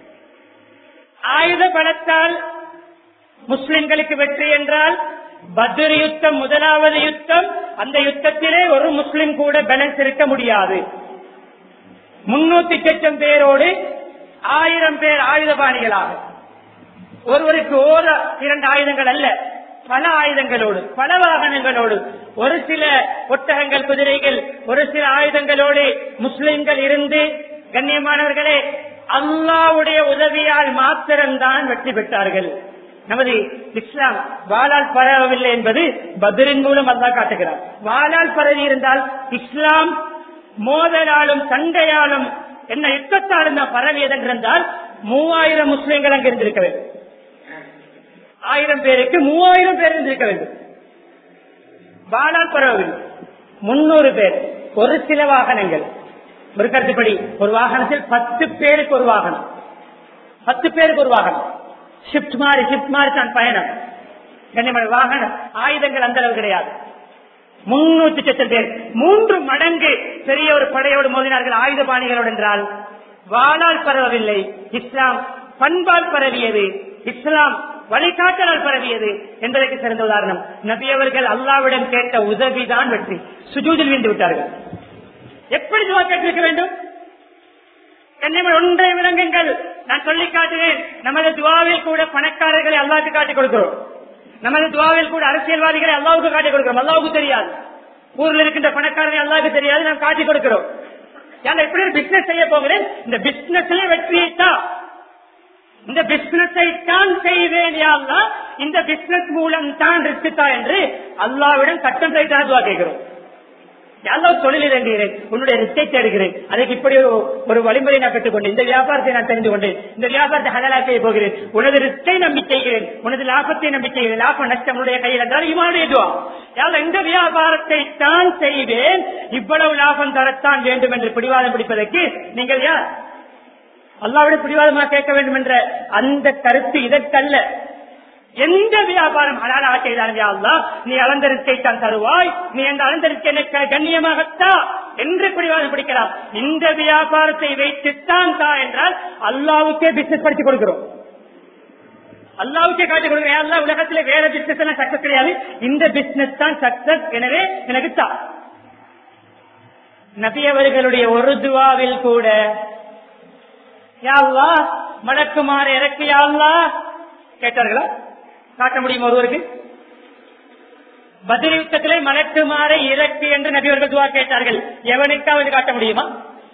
ஆயுத பலத்தால் முஸ்லிம்களுக்கு வெற்றி என்றால் பத்ர் யுத்தம் முதலாவது யுத்தம் அந்த யுத்தத்திலே ஒரு முஸ்லிம் கூட பேலன்ஸ் இருக்க முடியாது முன்னூத்தி லட்சம் பேரோடு ஆயிரம் பேர் ஆயுதபாணிகளாக ஒருவருக்கு ஓர இரண்டு ஆயுதங்கள் அல்ல பல ஆயுதங்களோடு பல வாகனங்களோடு ஒரு சில ஒட்டகங்கள் குதிரைகள் ஒரு சில ஆயுதங்களோடு முஸ்லிம்கள் இருந்து கண்ணியமானவர்களே அல்லாவுடைய உதவியால் மாத்திரம்தான் வெற்றி பெற்றார்கள் நமது இஸ்லாம் வாளால் பரவவில்லை என்பது பத்ரின் மூலம் அல்லா காட்டுகிறார் வாளால் பரவி இருந்தால் இஸ்லாம் மோதலாலும் சண்டையாலும் என்ன யுத்தத்தாலும் தான் பரவியது என்றிருந்தால் மூவாயிரம் முஸ்லிம்கள் அங்கு இருந்திருக்க வேண்டும் ஆயிரம் பேருக்கு மூவாயிரம் பேர் இருந்திருக்க வேண்டும் வாழால் பரவவில்லை முன்னூறு பேர் ஒரு சில வாகனங்கள் ஒரு கருத்துப்படி ஒரு வாகனத்தில் பத்து பேருக்கு ஒரு வாகனம் பத்து பேருக்கு ஒரு வாகனம் ஷிப்ட் மாறி ஷிப்ட் மாறி தான் பயணம் கண்ணியமான வாகனம் ஆயுதங்கள் அந்த அளவு கிடையாது முன்னூத்தி சச்சம் பேர் மூன்று மடங்கு பெரிய ஒரு படையோடு மோதினார்கள் ஆயுத பாணிகளோடு என்றால் வாளால் பரவவில்லை இஸ்லாம் பண்பால் பரவியது இஸ்லாம் வழிகாட்டலால் பரவியது என்பதற்கு சிறந்த உதாரணம் நபி அவர்கள் அல்லாவிடம் கேட்ட உதவிதான் வெற்றி சுஜூதில் வீழ்ந்து விட்டார்கள் எப்படி துவா கேட்டிருக்க வேண்டும் கண்ணியமான ஒன்றை விளங்குங்கள் நான் சொல்லி காட்டுகிறேன் நமது துவாவில் கூட பணக்காரர்களை அல்லாவுக்கு காட்டிக் கொடுக்கிறோம் நமது துவாவில் கூட அரசியல்வாதிகளை அல்லாவுக்கு காட்டிக் கொடுக்கிறோம் அல்லாவுக்கு தெரியாது ஊரில் இருக்கின்ற பணக்காரர்கள் அல்லாவுக்கு தெரியாது நாம் காட்டிக் கொடுக்கிறோம் ஏன்னா எப்படி ஒரு பிசினஸ் செய்ய போகிறேன் இந்த பிசினஸ்ல வெற்றியை தான் இந்த பிசினஸை தான் செய்வேன் யா அல்லாஹ். இந்த பிசினஸ் மூலம் தான் ரிஸ்க் என்று அல்லாவிடம் கட்டம் செய்து துவா கேட்கிறோம் யாராவது தொழில் இறங்குகிறேன் உன்னுடைய ரிஸ்கை தேடுகிறேன் அதுக்கு இப்படி ஒரு- ஒரு வழிமுறை நான் பெற்றுக்கொண்டேன் இந்த வியாபாரத்தை நான் தெரிந்து கொண்டேன் இந்த வியாபாரத்தை ஹலாலாக செய்ய போகிறேன் உனது ரிஸ்கை நம்பி செய்கிறேன் உனது லாபத்தை நம்பி செய்கிறேன் லாப நஷ்டம் உன்னுடைய கையில் என்றால் இமானுடைய துவா யார் இந்த வியாபாரத்தை தான் செய்வேன் இவ்வளவு லாபம் தரத்தான் வேண்டும் என்று பிடிவாதம் பிடிப்பதற்கு நீங்கள் யார் அல்லாவிட பிடிவாதமாக கேட்க வேண்டும் என்ற அந்த கருத்து இதற்கல்ல எந்த வியாபாரம் ஹலாலாக செய்தாலும் யா அல்லாஹ், நீ அளந்தரிக்கை தான் தருவாய் நீ அந்த அளந்தரிக்கை எனக்கு கண்ணியமாகத்தா என்று பிடிவாதம் பிடிக்கலாம் இந்த வியாபாரத்தை வைத்துத்தான் தா என்றால் அல்லாவுக்கே பிசினஸ் படித்துக் கொடுக்கிறோம் அல்லாவுக்கே காட்டிக் கொடுக்கிறேன் அல்லா உலகத்துல வேற பிசினஸ் எல்லாம் சக்சஸ் கிடையாது இந்த பிசினஸ் தான் சக்சஸ் எனவே எனக்கு தா நபி அவர்களுடைய ஒரு துவாவில் கூட யா அல்லாஹ், மலக்குமாறு இறக்கு யா அல்லாஹ் கேட்டார்களா காட்ட முடியும் ஒருவருக்கு பதில் யுத்தத்திலே மலக்குமாறு இறக்கு என்று நபி அவர்கள் துவா கேட்டார்கள் எவனுக்காவது காட்ட முடியுமா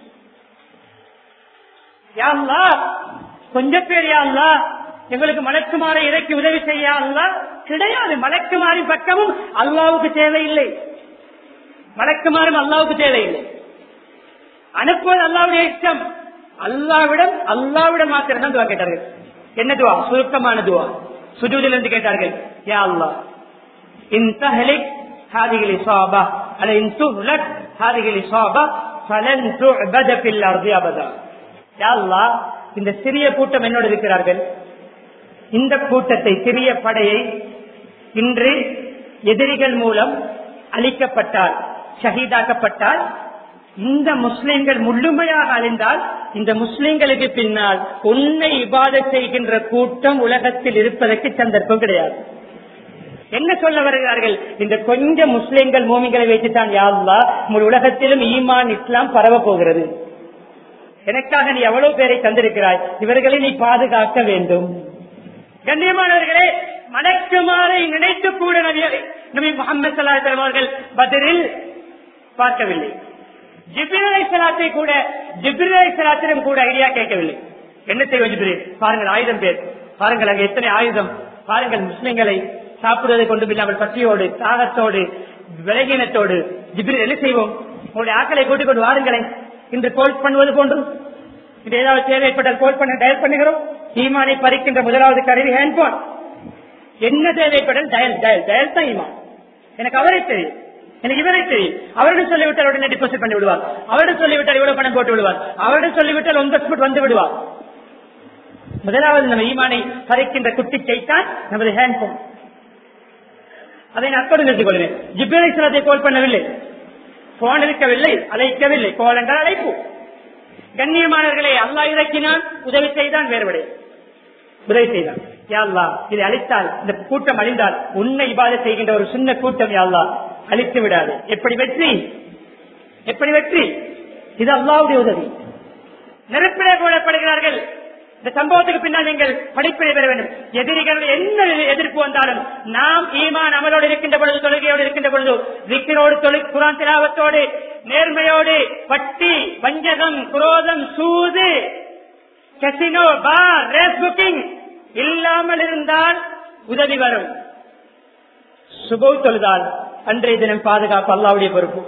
யா அல்லாஹ், கொஞ்சம் பேர் யா அல்லாஹ், எங்களுக்கு மலக்குமாரை இறக்கி உதவி செய்ய அல்லாஹ் கிடையாது மலக்குமாரின் பக்கமும் அல்லாவுக்கு தேவையில்லை மலக்குமாரும் அல்லாவுக்கு தேவையில்லை அனுப்புவது அல்லாவுடைய இஷ்டம் அல்லாவிடம் அல்லாவிடம் மாத்திரம் தான் துவா கேட்டார்கள் என்ன துவா சுருக்கமான துவா சுஜூதில் இருந்து கேட்டார்கள் யா அல்லாஹ் இன் தஹலிக் هذه الإصابة على إن تهلك هذه الإصابة فلن تعبد في الأرض أبدا يا الله இந்த சிறிய கூட்டம் என்னோடு இருக்கிறார்கள் இந்த கூட்டத்தை சிறிய படையை இன்று எதிரிகள் மூலம் அழிக்கப்பட்டால் ஷஹீதாக்கப்பட்டால் இந்த முஸ்லிம்கள் முழுமையாக அழிந்தால் இந்த முஸ்லிம்களுக்கு பின்னால் உன்னை இபாத செய்கின்ற கூட்டம் உலகத்தில் இருப்பதற்கு சந்தர்ப்பம் கிடையாது என்ன சொல்ல வருகிறார்கள் இந்த கொஞ்சம் முஸ்லிம்கள் மோமிகளை வைத்துத்தான் யாருலா உங்கள் உலகத்திலும் ஈமான் இஸ்லாம் பரவ போகிறது எனக்காக நீ எவ்வளவு பேரை தந்திருக்கிறாய் இவர்களை நீ பாதுகாக்க வேண்டும் கண்ணியமானவர்களே மணக்குமாரை நினைத்து கூட நபியரை நபி முகமது சல்லாஹ் அவர்கள் பதிலில் பார்க்கவில்லை ஜிப்ரலை சலாத்தை கூட ஜிப்ரலை சலாத்திடம் கூட ஐடியா கேட்கவில்லை என்ன செய்வோம் ஜிப்ரில் பாருங்கள் ஆயுதம் பேர் பாருங்கள் அங்கே எத்தனை ஆயுதம் பாருங்கள் முஸ்லிம்களை சாப்பிடுவதை கொண்டு இல்லாமல் பசியோடு தாகத்தோடு விலகினத்தோடு ஜிப்ரில் என்ன செய்வோம் உங்களுடைய ஆக்களை கூட்டிக் கொண்டு வாருங்களேன் இன்று கோல் பண்ணுவது போன்று இது ஏதாவது தேவைப்பட்டால் கோல் பண்ண டயல் பண்ணுகிறோம் ஈமானை பறிக்கின்ற முதலாவது கருவி ஹேண்ட்போன் என்ன தேவைப்பட்டால் டயல் டயல் டயல் தான் ஈமான் எனக்கு அவரை தெரியும் எனக்கு இவரை தெரியும் அவரிடம் சொல்லிவிட்டால் உடனே டிபாசிட் பண்ணி விடுவார் அவரிடம் சொல்லிவிட்டால் இவ்வளவு பணம் போட்டு விடுவார் அவரிடம் சொல்லிவிட்டால் ஒன் ஸ்புட் வந்து விடுவார் முதலாவது நம்ம ஈமானை பறிக்கின்ற குட்டி கைத்தான் நமது ஹேண்ட்போன் அதை நான் அக்கோடு நிறுத்திக் கொள்கிறேன் ஜிப்ரலை சிலத்தை கோல் பண்ணவில்லை போன் இருக்கவில்லை அழைக்கவில்லை கோல் என்றால் அழைப்பு கண்ணியமானவர்களை அல்லா இறக்கினான் உதவி செய்தான் வேறுபடை உதவி செய்தான் யாழ்லா இதை அழித்தால் இந்த கூட்டம் அழிந்தால் உன்னை இபாத செய்கின்ற ஒரு சின்ன கூட்டம் யாழ்லா அழித்து விடாது எப்படி வெற்றி எப்படி வெற்றி இது அல்லாவுடைய உதவி நெருப்பிலே போடப்படுகிறார்கள் இந்த சம்பவத்துக்கு பின்னால் நீங்கள் படிப்பினை பெற வேண்டும் எதிரிகளுடைய என்ன எதிர்ப்பு வந்தாலும் நாம் ஈமான் அமலோடு இருக்கின்ற பொழுது தொழுகையோடு இருக்கின்ற பொழுது விக்கிரோடு தொழு குரான் திராவத்தோடு நேர்மையோடு வட்டி வஞ்சகம் குரோதம் சூது கசினோ பார் ரேஸ் புக்கிங் இல்லாமல் இருந்தால் உதவி வரும் சுபோ தொழுதால் அன்றைய தினம் பாதுகாப்பு அல்லாவுடைய பொறுப்பு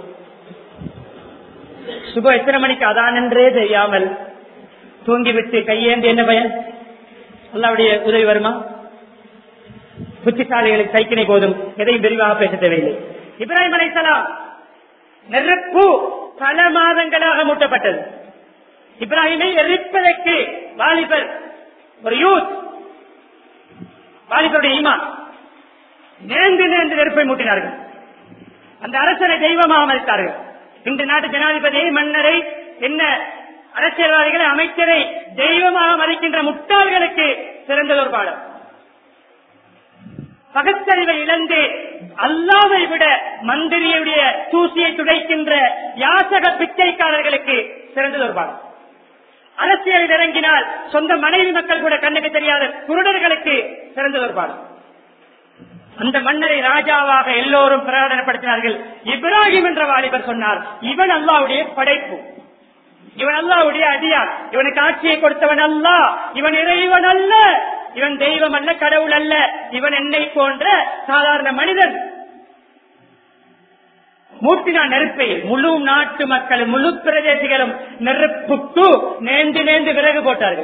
சுப எத்தனை மணிக்கு அதான் என்றே தெரியாமல் தூங்கிவிட்டு கையேந்து என்ன பயன் அல்லாவுடைய உதவி வருமா புத்திசாலிகளுக்கு சைக்கினை போதும் எதையும் விரிவாக பேச தேவையில்லை இப்ராஹிம் அலைசலாம் நெருப்பு பல மாதங்களாக மூட்டப்பட்டது இப்ராஹிமை எரிப்பதற்கு வாலிபர் ஒரு யூத் வாலிபருடைய ஈமான்
நேர்ந்து நேர்ந்து நெருப்பை மூட்டினார்கள் அந்த அரசனை தெய்வமாக மதித்தார்கள் இந்த நாட்டு ஜனாதிபதியை மன்னரை என்ன அரசியல்வாதிகளை அமைச்சரை தெய்வமாக மதிக்கின்ற முட்டாள்களுக்கு சிறந்ததொரு பாடம் பகத்தறிவை இழந்து அல்லாவை விட மந்திரியுடைய தூசியை துடைக்கின்ற யாசக பிச்சைக்காரர்களுக்கு சிறந்ததொரு பாடம் அரசியலில் இறங்கினால் சொந்த மனைவி மக்கள் கூட கண்ணுக்கு தெரியாத குருடர்களுக்கு சிறந்ததொரு பாடம் அந்த மன்னரை ராஜாவாக எல்லோரும் பிரகடனப்படுத்தினார்கள் இப்ராஹிம் என்ற வாலிபர் சொன்னார் இவன் அல்லாவுடைய படைப்பு இவன் அல்லாவுடைய அடியார் இவனுக்கு ஆட்சியை கொடுத்தவன் அல்ல இவன் இறைவன் அல்ல இவன் தெய்வம் அல்ல கடவுள் அல்ல இவன் என்னை போன்ற சாதாரண மனிதன் மூட்டினான் நெருப்பை முழு நாட்டு மக்கள் முழு பிரதேசிகளும் நெருப்புக்கு நேர்ந்து நேர்ந்து விறகு போட்டார்கள்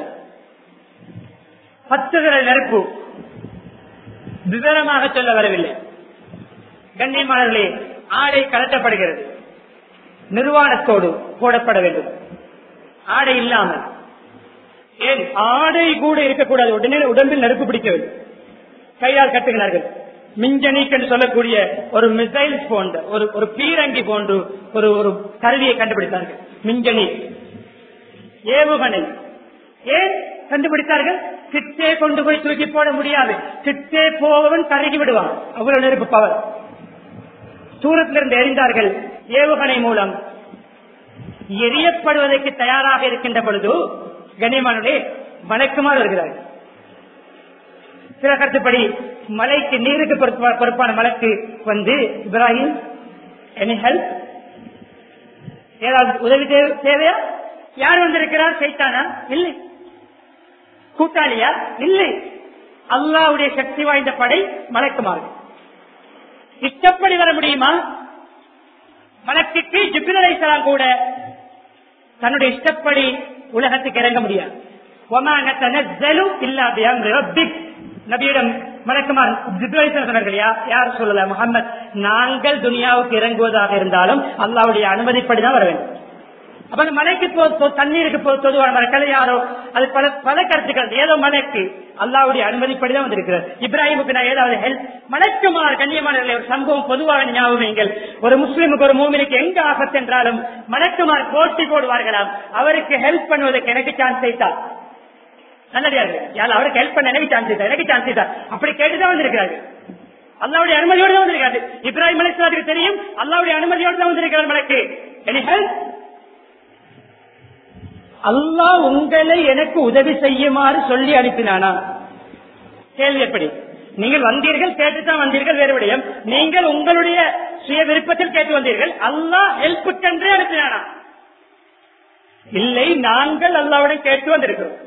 பத்து விரல் நெருப்பு விவரமாக சொல்ல வரவில்லை கண்ணியமானவர்களே ஆடை கலட்டப்படுகிறது நிர்வாணத்தோடு போடப்பட வேண்டும் ஆடை இல்லாமல் ஏன் ஆடை கூட இருக்கக்கூடாது உடனே உடம்பில் நெருப்பு பிடிக்க வேண்டும் கையால் கட்டுகிறார்கள் மிஞ்சனிக் என்று சொல்லக்கூடிய ஒரு மிசைல் போன்ற ஒரு ஒரு பீரங்கி போன்று ஒரு ஒரு கருவியை கண்டுபிடித்தார்கள் மிஞ்சனி ஏவுகணை ஏன் கண்டுபிடித்தார்கள் கிட்டே கொண்டு போய் தூக்கி போட முடியாது கிட்டே போவன் கருகி விடுவான் அவ்வளவு நெருப்பு பவர் தூரத்திலிருந்து எறிந்தார்கள் ஏவுகணை மூலம் எரியப்படுவதற்கு தயாராக இருக்கின்ற பொழுது கண்ணியமானே மலைக்குமாறு வருகிறார்கள் சில கருத்துப்படி மலைக்கு நீருக்கு பொறுப்பா- பொறுப்பான மலைக்கு வந்து இப்ராஹிம் எனி ஹெல்ப் ஏதாவது உதவி தே- தேவையா யார் வந்திருக்கிறார் சைத்தானா இல்லை கூட்டாளியா இல்லை அல்லாவுடைய சக்தி வாய்ந்த படை மலைக்குமாறு இஷ்டப்படி வர முடியுமா மலக்குக்கு ஜிப்ரில் அலைஹிஸ்ஸலாம் கூட தன்னுடைய இஷ்டப்படி உலகத்துக்கு இறங்க முடியாது وَمَا نَتَنَزَّلُ إِلَّا بِأَمْرِ رَبِّكَ நபியிடம் மலக்குமார் ஜிப்ரில் அலைஹிஸ்ஸலாம் சொன்னார்கள் "யா- யார் சொல்லல முகமது நாங்கள் துனியாவுக்கு இறங்குவதாக இருந்தாலும் அல்லாவுடைய அனுமதிப்படி தான் வர வேண்டும் அப்ப அந்த மலைக்கு போ- போ- தண்ணீருக்கு போ- பொதுவான மரக்கலை யாரோ அது பல பல கருத்துக்கள் ஏதோ மலைக்கு அல்லாவுடைய அனுமதிப்படி தான் வந்திருக்கிறது இப்ராஹிமுக்கு நான் ஏதாவது ஹெல்ப் மலைக்குமார் கண்ணியமான ஒரு சம்பவம் பொதுவாக ஞாபகங்கள் ஒரு முஸ்லிமுக்கு ஒரு மூமினுக்கு எங்க ஆபத்து என்றாலும் மலக்குமார் போட்டி போடுவார்களாம் அவருக்கு ஹெல்ப் பண்ணுவதற்கு எனக்கு சான்ஸ் செய்தார் நல்லடியார்கள் யார் அவருக்கு ஹெல்ப் பண்ண எனக்கு சான்ஸ் செய்தார் எனக்கு சான்ஸ் செய்தார் அப்படி கேட்டுதான் வந்திருக்கிறார்கள் அல்லாவுடைய அனுமதியோடு தான் வந்திருக்காரு இப்ராஹிம் அலிஸ்லாத்துக்கு தெரியும் அல்லாவுடைய அனுமதியோடு தான் வந்திருக்கிறார் மலைக்கு எனி ஹெல்ப் அல்லாஹ் உங்களை எனக்கு உதவி செய்யுமாறு சொல்லி அனுப்பினானா கேள்வி எப்படி நீங்கள் வந்தீர்கள் கேட்டுத்தான் வந்தீர்கள் வேறு விடயம் நீங்கள் உங்களுடைய சுய விருப்பத்தில் கேட்டு வந்தீர்கள் அல்லாஹ் ஹெல்ப்புக்கென்றே அனுப்பினானா இல்லை நாங்கள் அல்லாவுடன் கேட்டு வந்திருக்கிறோம்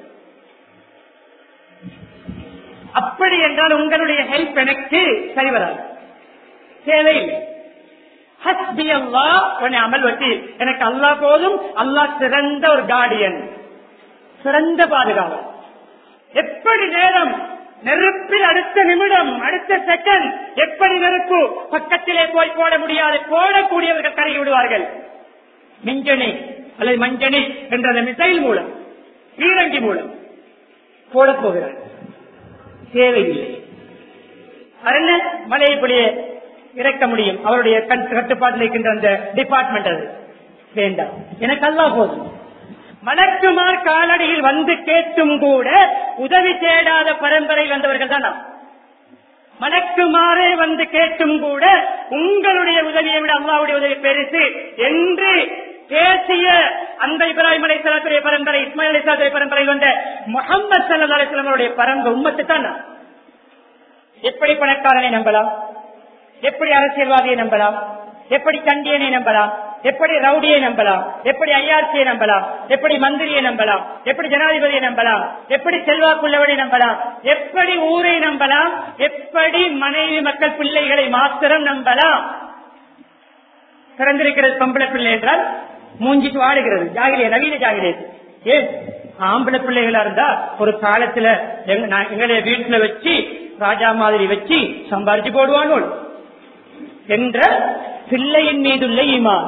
அப்படி என்றால் உங்களுடைய ஹெல்ப் எனக்கு சரி வராது தேவையில்லை ஹஸ்பி அல்லா உன்னை அமல் வட்டி எனக்கு அல்லாஹ் போதும் அல்லாஹ் சிறந்த ஒரு கார்டியன் சிறந்த பாதுகாவல் எப்படி நேரம் நெருப்பில் அடுத்த நிமிடம் அடுத்த செகண்ட் எப்படி நெருப்பு பக்கத்திலே போய் போட முடியாது போடக்கூடியவர்கள் கருகி விடுவார்கள் மிஞ்சனி அல்லது மஞ்சனி என்ற அந்த மிசைல் மூலம் பீரங்கி மூலம் போடப் போகிறார் தேவையில்லை என்ன மலையை இப்படியே இறக்க முடியும் அவருடைய கட்டு- கட்டுப்பாட்டில் இருக்கின்ற அந்த டிபார்ட்மெண்ட் அது வேண்டாம் எனக்கு அல்லா போதும் மலக்குமார் காலடியில் வந்து கேட்டும் கூட உதவி தேடாத பரம்பரை வந்தவர்கள் தான் நாம். மலக்குமாரே வந்து கேட்டும் கூட உங்களுடைய உதவியை விட அல்லாவுடைய உதவி பெருசு என்று பேசிய அந்த இப்ராஹிம் அலைசலாத்துடைய பரம்பரை இஸ்மாயில் அலைசலாத்துடைய பரம்பரை வந்த முகமது சல்லா அலிஸ்லாமுடைய பரம்பரை உம்மத்து தான் நாம். எப்படி பணக்காரனை நம்பலாம் எப்படி அரசியல்வாதியை நம்பலாம் எப்படி கண்டியனை நம்பலாம் எப்படி ரவுடியை நம்பலாம் எப்படி ஐஆர்சியை நம்பலாம் எப்படி மந்திரியை நம்பலாம் எப்படி ஜனாதிபதியை நம்பலாம் எப்படி செல்வாக்குள்ளவனை நம்பலாம் எப்படி ஊரை நம்பலாம் எப்படி மனைவி மக்கள் பிள்ளைகளை மாத்திரம் நம்பலாம் திறந்திருக்கிறது பொம்பளை பிள்ளை என்றால் மூஞ்சிக்கு வாடுகிறது ஜாகிலிய நவீன ஜாகிலிய ஏன் ஆம்பளை பிள்ளைகளா இருந்தா ஒரு காலத்துல எங்க- நான் எங்களுடைய வீட்டுல வச்சு ராஜா மாதிரி வச்சு சம்பாரிச்சு போடுவானோள் என்ற பிள்ளையின் மீதுள்ள ஈமான்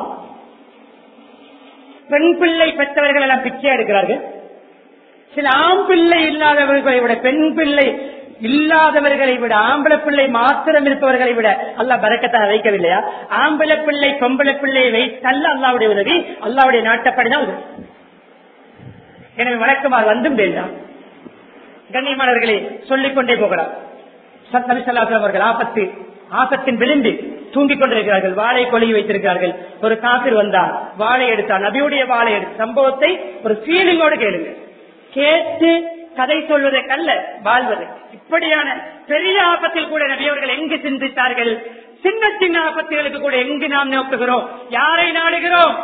பெண் பிள்ளை பெற்றவர்கள் எல்லாம் பிச்சை எடுக்கிறார்கள் சில ஆண் பிள்ளை இல்லாதவர்களை விட பெண் பிள்ளை இல்லாதவர்களை விட ஆம்பளை பிள்ளை மாத்திரம் இருப்பவர்களை விட அல்லாஹ் பறக்கத்தான் வைக்கவில்லையா ஆம்பளை பிள்ளை பொம்பளை பிள்ளை வைத்தல்ல அல்லாவுடைய உதவி அல்லாவுடைய நாட்டப்படிதான் உதவி எனவே வழக்கமாக வந்தும் வேண்டாம் கண்ணியமானவர்களே சொல்லிக் கொண்டே போகலாம் சத்தமிசல்லாசம் அவர்கள் ஆபத்து ஆபத்தின் விளிம்பில் தூங்கிக் கொண்டிருக்கிறார்கள் வாழை கொழுகி வைத்திருக்கிறார்கள் ஒரு காப்பிர் வந்தார் வாழை எடுத்தார் நபியுடைய வாழை எடுத்த சம்பவத்தை ஒரு ஃபீலிங்கோடு கேளுங்க கேட்டு கதை சொல்வதற்கல்ல வாழ்வது இப்படியான பெரிய ஆபத்தில் கூட நபியவர்கள் எங்கு சிந்தித்தார்கள் சின்ன சின்ன ஆபத்துகளுக்கு கூட எங்கு நாம் நோக்குகிறோம் யாரை நாடுகிறோம்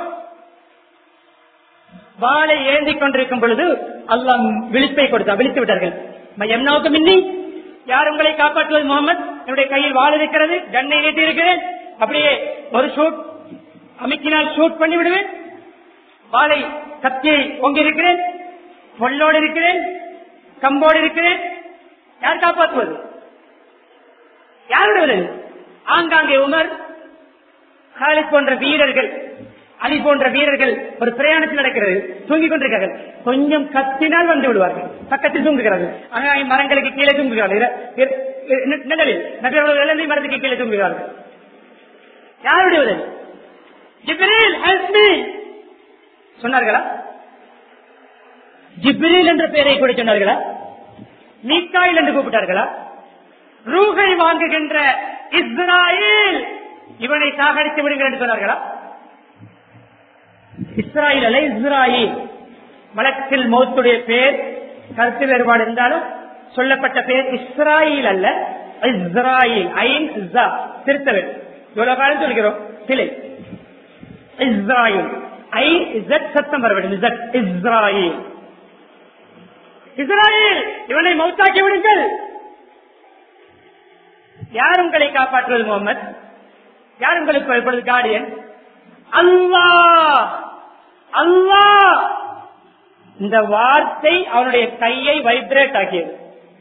வாளை ஏந்தி கொண்டிருக்கும் பொழுது அல்லாஹ் விழிப்பை கொடுத்தார் விழித்து விட்டார்கள் மையம் நோக்கம் இன்னி யார் உங்களை காப்பாற்றுவது முகமது என்னுடைய கையில் வாள் இருக்கிறது கண்ணை ஏற்றி இருக்கிறேன் அப்படியே ஒரு ஷூட் அமைக்கினால் ஷூட் பண்ணி விடுவேன் வாளை கத்தியை ஓங்கி இருக்கிறேன் பொல்லோடு இருக்கிறேன் கம்போடு இருக்கிறேன் யார் காப்பாற்றுவது யார் விடுவது ஆங்காங்கே உமர் காலித் போன்ற வீரர்கள் அலி போன்ற வீரர்கள் ஒரு பிரயாணத்தில் நடக்கிறது தூங்கிக் கொண்டிருக்கிறார்கள் கொஞ்சம் கத்தினால் வந்து விடுவார்கள் பக்கத்தில் தூங்குகிறார்கள் ஆனால் மரங்களுக்கு கீழே தூங்குகிறார்கள் இர- இர- நி- நிழலில் நகரோட இளந்தை மரத்துக்கு கீழே தூங்குகிறார்கள் யாருடைய உதவி ஜிப்ரீல் help me சொன்னார்களா ஜிப்ரீல் என்ற பெயரை கூட சொன்னார்களா மீக்காயில் என்று கூப்பிட்டார்களா ரூகை வாங்குகின்ற இஸ்ராயேல் இவனை சாகடித்து விடுங்கள் என்று சொன்னார்களா இஸ்ராயில் அல்ல இஸ்ராயில் வழக்கில் மௌத்துடைய பேர் கருத்து வேறுபாடு இருந்தாலும் சொல்லப்பட்ட பேர் இஸ்ராயில் அல்ல இஸ்ராயில் ஐன் இஸ்ஸா. திருத்த வேண்டும் இவ்வளவு காலம் சொல்கிறோம் சிலை இஸ்ராயில் ஐ இசட் சத்தம் வர வேண்டும் இசட் இஸ்ராயில் இஸ்ராயில் இவனை மௌத்தாக்கி விடுங்கள் யார் உங்களை காப்பாற்றுவது முகமது யார் உங்களுக்கு இப்பொழுது கார்டியன் அல்லாஹ் அல்லாஹ் இந்த வார்த்தை அவனுடைய கையை வைப்ரேட் ஆக்கியது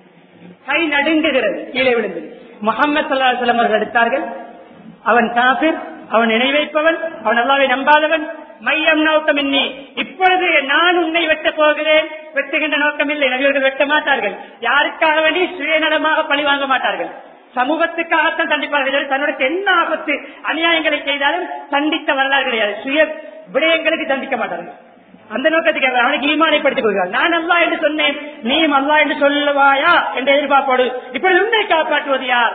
கை நடுங்குகிறது கீழே விழுந்தது முகமது சல்லாஹம் அவர்கள் எடுத்தார்கள் அவன் காபிர் அவன் நினைவைப்பவன் அவன் அல்லாவை நம்பாதவன் மையம் நோக்கம் இன்னி இப்பொழுது நான் உன்னை வெட்டப் போகிறேன் வெட்டுகின்ற நோக்கம் இல்லை நபியர்கள் வெட்ட மாட்டார்கள் யாருக்காக வேண்டி சுயநலமாக பழி வாங்க மாட்டார்கள் சமூகத்துக்காகத்தான் தண்டிப்பார்கள் தவிர தன்னுடைய என்ன ஆபத்து அநியாயங்களை செய்தாலும் தண்டித்த வரலாறு கிடையாது சுய விடயங்களுக்கு தண்டிக்க மாட்டார்கள் அந்த நோக்கத்துக்கு அவர் அவனுக்கு ஈமானை படுத்திக் கொள்கிறார் நான் அல்லா என்று சொன்னேன் நீயும் அல்லா என்று சொல்லுவாயா என்ற எதிர்பார்ப்போடு இப்பொழுது உன்னை காப்பாற்றுவது யார்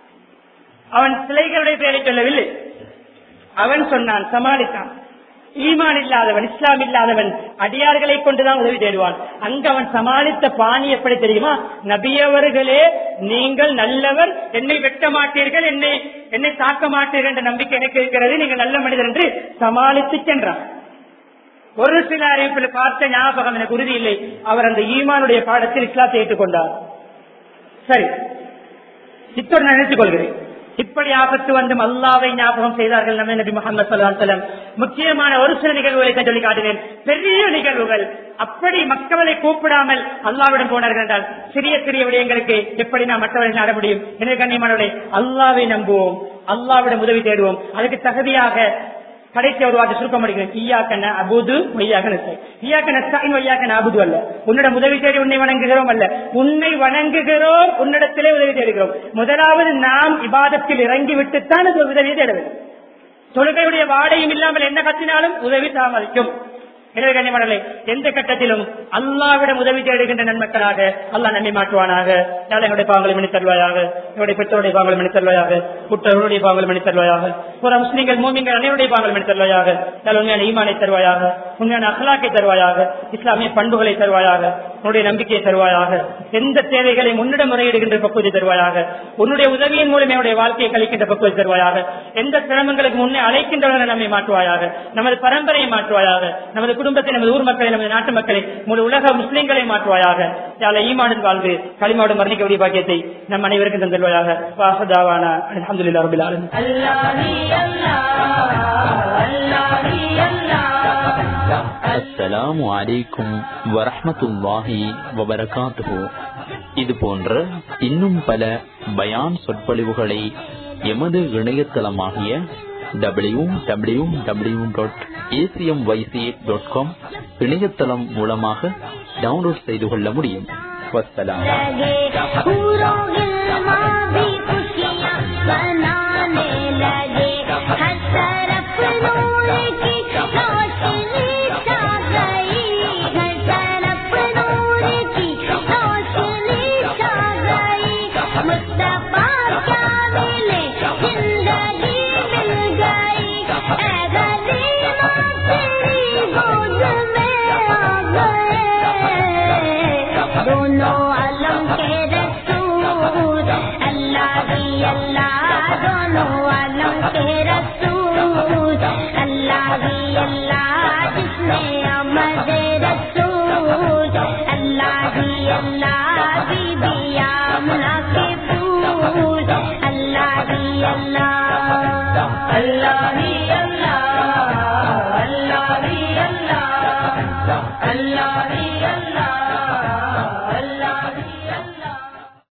அவன் சிலைகளுடைய பெயரை சொல்லவில்லை அவன் சொன்னான் சமாளித்தான் ஈமான் இல்லாதவன் இஸ்லாம் இல்லாதவன் அடியார்களை கொண்டுதான் உதவி தேடுவான் அங்க அவன் சமாளித்த பாணி எப்படி தெரியுமா நபியவர்களே நீங்கள் நல்லவர் என்னை வெட்ட மாட்டீர்கள் என்னை என்னை தாக்க மாட்டீர்கள் என்ற நம்பிக்கை எனக்கு இருக்கிறது நீங்கள் நல்ல மனிதர் என்று சமாளித்து சென்றான் ஒரு சில அறிவிப்பில் பார்த்த ஞாபகம் எனக்கு உறுதி இல்லை அவர் அந்த ஈமானுடைய பாடத்தில் இஸ்லாத்தை ஏற்றுக்கொண்டார் சரி இப்ப நான் நினைத்துக் கொள்கிறேன் இப்படி ஆபத்து வந்தும் அல்லாவை ஞாபகம் செய்தார்கள் நம்ம நபி முகமது சல்லாஹலம் முக்கியமான ஒரு சில நிகழ்வுகளை தான் சொல்லி காட்டினேன் பெரிய நிகழ்வுகள் அப்படி மக்களை கூப்பிடாமல் அல்லாவிடம் போனார்கள் என்றால் சிறிய சிறிய விடயங்களுக்கு எப்படி நாம் மற்றவர்கள் நாட முடியும் எனவே கண்ணியமானவர்களே அல்லாவை நம்புவோம் அல்லாவிடம் உதவி தேடுவோம் அதுக்கு தகுதியாக கடைசி ஒரு வார்த்தை சுருக்கம் அடிக்கிறேன் ஈயாக்கன அபுது மையாக ஈயாக்கன வையாக்கன அபுது அல்ல உன்னிடம் உதவி தேடி உன்னை வணங்குகிறோம் அல்ல உன்னை வணங்குகிறோம் உன்னிடத்திலே உதவி தேடுகிறோம் முதலாவது நாம் இபாதத்தில் இறங்கி விட்டுத்தான் அது உதவியை தேட வேண்டும் தொழுகையுடைய வாடையும் இல்லாமல் என்ன கத்தினாலும் உதவி தாமதிக்கும் எனவே கண்ணியமானே எந்த கட்டத்திலும் அல்லாவிடம் உதவி தேடுகின்ற நன்மக்களாக அல்லாஹ் நன்மை மாற்றுவானாக யாழ் என்னுடைய பாவங்களை மணி தருவாயாக என்னுடைய பெற்றோருடைய பாவங்களை மணி தருவாயாக குற்றவர்களுடைய பாவங்களை மணி தருவாயாக புற முஸ்லீம்கள் மூமிங்கள் அனைவருடைய பாவங்களை மணி தருவாயாக யாழ் உண்மையான ஈமானை தருவாயாக உண்மையான அகலாக்கை தருவாயாக இஸ்லாமிய பண்புகளை தருவாயாக உன்னுடைய நம்பிக்கையை தருவாயாக எந்த தேவைகளை முன்னிடம் முறையிடுகின்ற பக்குவத்தை தருவாயாக உன்னுடைய உதவியின் மூலம் என்னுடைய வாழ்க்கையை கழிக்கின்ற பக்குவத்தை தருவாயாக எந்த சிரமங்களுக்கு முன்னே அழைக்கின்றவர்கள் நம்மை மாற்றுவாயாக நமது பரம்பரையை மாற்றுவாயாக நமது குடும்பத்தை நமது ஊர் மக்களை நமது நாட்டு மக்களை முழு உலக முஸ்லிம்களை மாற்றுவாயாக யாழ் ஈமானின் வாழ்வு களிமாவோடு மரணிக்கக்கூடிய பாக்கியத்தை நம் அனைவருக்கும் தந்துள்வாயாக வாசதாவான அலமதுல்லா ரபில் ஆலமீன்
அஸ்ஸலாமு அலைக்கும் வரஹ்மத்துல்லாஹி வபரகாத்துஹு இது போன்ற இன்னும் பல பயான் சொற்பொழிவுகளை எமது இணையதளமாகிய W W W dot ACM YC dot com இணையதளம் மூலமாக டவுன்லோட் செய்து கொள்ள முடியும் வஸ்ஸலாம்
लगे पूरों गिलमा भी खुशियाँ मनाने लगे हर तरफ नूर की रोशनी छा गई हर तरफ नूर की रोशनी छा गई मुस्तफा क्या मिले जिंदगी मिल गई ऐ गरीबा तेरी गोद में आ गए दोनों आलम के रसूल अल्लाह ही अल्लाह दोनों आलम के रसूल अल्लाह ही अल्लाह जिसने अमद रसूल अल्लाह ही अल्लाह बीबी आमना के फूल अल्लाह ही अल्लाह